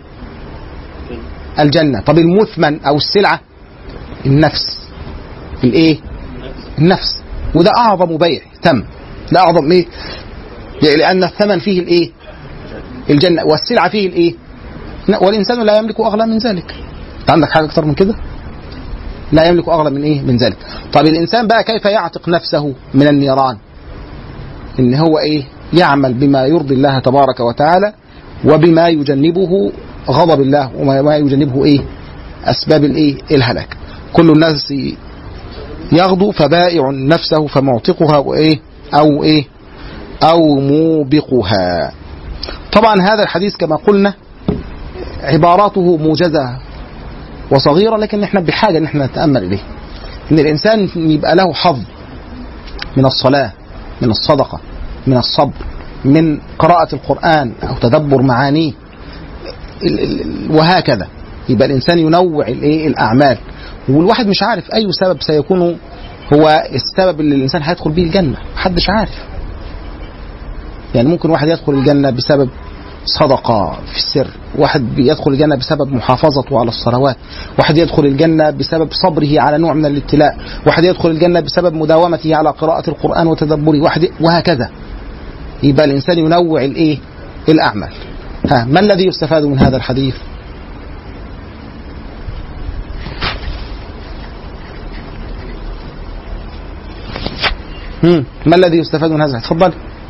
الجنة طب المثمن او السلعة النفس الايه النفس وده اعظم بيع تم ده اعظم ايه يعني لان الثمن فيه الايه الجنة والسلعة فيه الايه والانسان لا يملك اغلى من ذلك انت عندك حاجة اكتر من كده لا يملك اغلى من ايه من ذلك طب الانسان بقى كيف يعتق نفسه من النيران ان هو ايه يعمل بما يرضي الله تبارك وتعالى وبما يجنبه غضب الله وما يجنبه ايه اسباب الايه الهلاك كل الناس يغدو فبائع نفسه فمعتقها وايه او ايه او موبقها طبعا هذا الحديث كما قلنا عباراته موجزه وصغيره لكن احنا بحاجه ان احنا نتامل اليه ان الانسان يبقى له حظ من الصلاه من الصدقه من الصبر من قراءه القران او تدبر معانيه ال- ال- وهكذا يبقى الانسان ينوع الايه الاعمال والواحد مش عارف اي سبب سيكون هو السبب اللي الانسان هيدخل به الجنه محدش عارف يعني ممكن واحد يدخل الجنه بسبب صدقة في السر واحد بيدخل الجنة بسبب محافظته على الصلوات واحد يدخل الجنة بسبب صبره على نوع من الابتلاء واحد يدخل الجنة بسبب مداومته على قراءة القرآن وتدبره واحد وهكذا يبقى الإنسان ينوع الإيه الأعمال ها ما الذي يستفاد من هذا الحديث هم، ما الذي يستفاد من هذا الحديث تفضل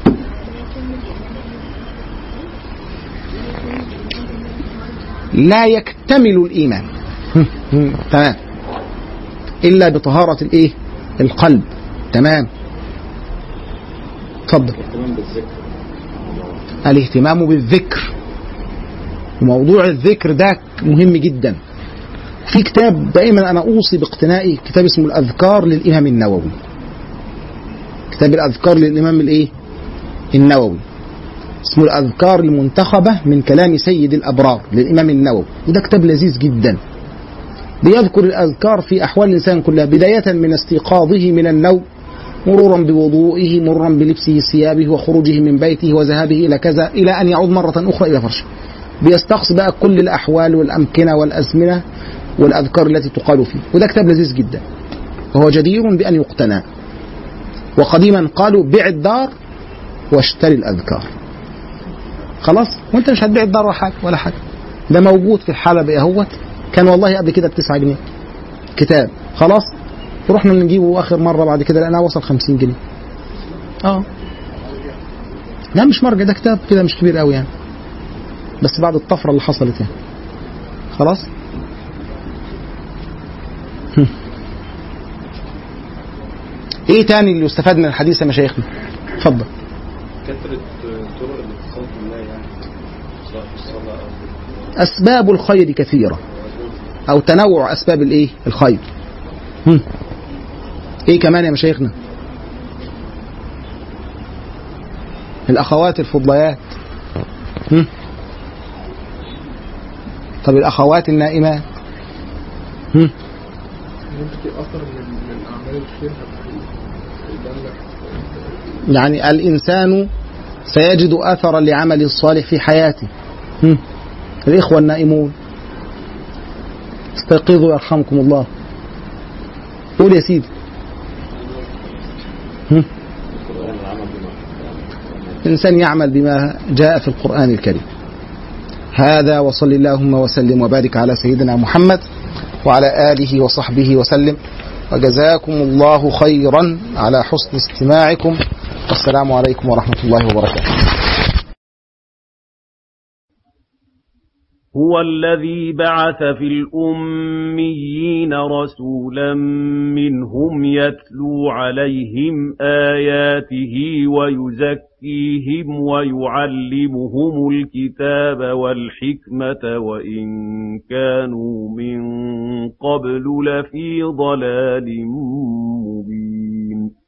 لا يكتمل الإيمان هم، هم، تمام إلا بطهارة الإيه القلب تمام اتفضل اهتمام بالذكر الاهتمام بالذكر موضوع الذكر ده مهم جدا في كتاب دائما انا اوصي باقتنائه كتاب اسمه الاذكار للامام النووي كتاب الاذكار للامام الايه النووي اسمه الاذكار المنتخبه من كلام سيد الابرار للامام النووي وده كتاب لذيذ جدا بيذكر الاذكار في احوال الانسان كلها بدايه من استيقاظه من النوم مرورا بوضوئه مرورا بلبسه ثيابه وخروجه من بيته وذهابه الى كذا الى ان يعود مره اخرى الى فرشه بيستقصي بقى كل الاحوال والامكنه والازمنه والاذكار التي تقال فيه وده كتاب لذيذ جدا وهو جدير بان يقتنى وقديما قالوا بيع الدار واشتري الاذكار خلاص وانت مش هتبيع الدار ولا حاجه ولا حاجه ده موجود في الحلبة اهوت كان والله قبل كده ب 9 جنيه كتاب خلاص رحنا نجيبه اخر مره بعد كده لقيناه وصل 50 جنيه اه لا مش مرجع ده كتاب كده مش كبير قوي يعني بس بعد الطفره اللي حصلت يعني خلاص هم. ايه تاني اللي يستفاد من الحديث يا مشايخنا اتفضل كثرة طرق الاتصال بالله يعني سواء في الصلاة أو في اسباب الخير كثيره او تنوع اسباب الايه الخير هم. ايه كمان يا مشايخنا الاخوات الفضليات هم. طب الاخوات النائمات هم. يمكن اثر من من اعمال الخير هيبان لك يعني الانسان سيجد اثرا لعمله الصالح في حياته هم. الاخوه النائمون استيقظوا يرحمكم الله قول يا سيدي هم. القرآن العمل بما الإنسان يعمل بما جاء في القرآن الكريم هذا وصل اللهم وسلم وبارك على سيدنا محمد وعلى آله وصحبه وسلم وجزاكم الله خيرا على حسن استماعكم والسلام عليكم ورحمة الله وبركاته هو الذي بعث في الأميين رسولا منهم يتلو عليهم آياته ويزكيهم ويعلمهم الكتاب والحكمة وإن كانوا من قبل لفي ضلال مبين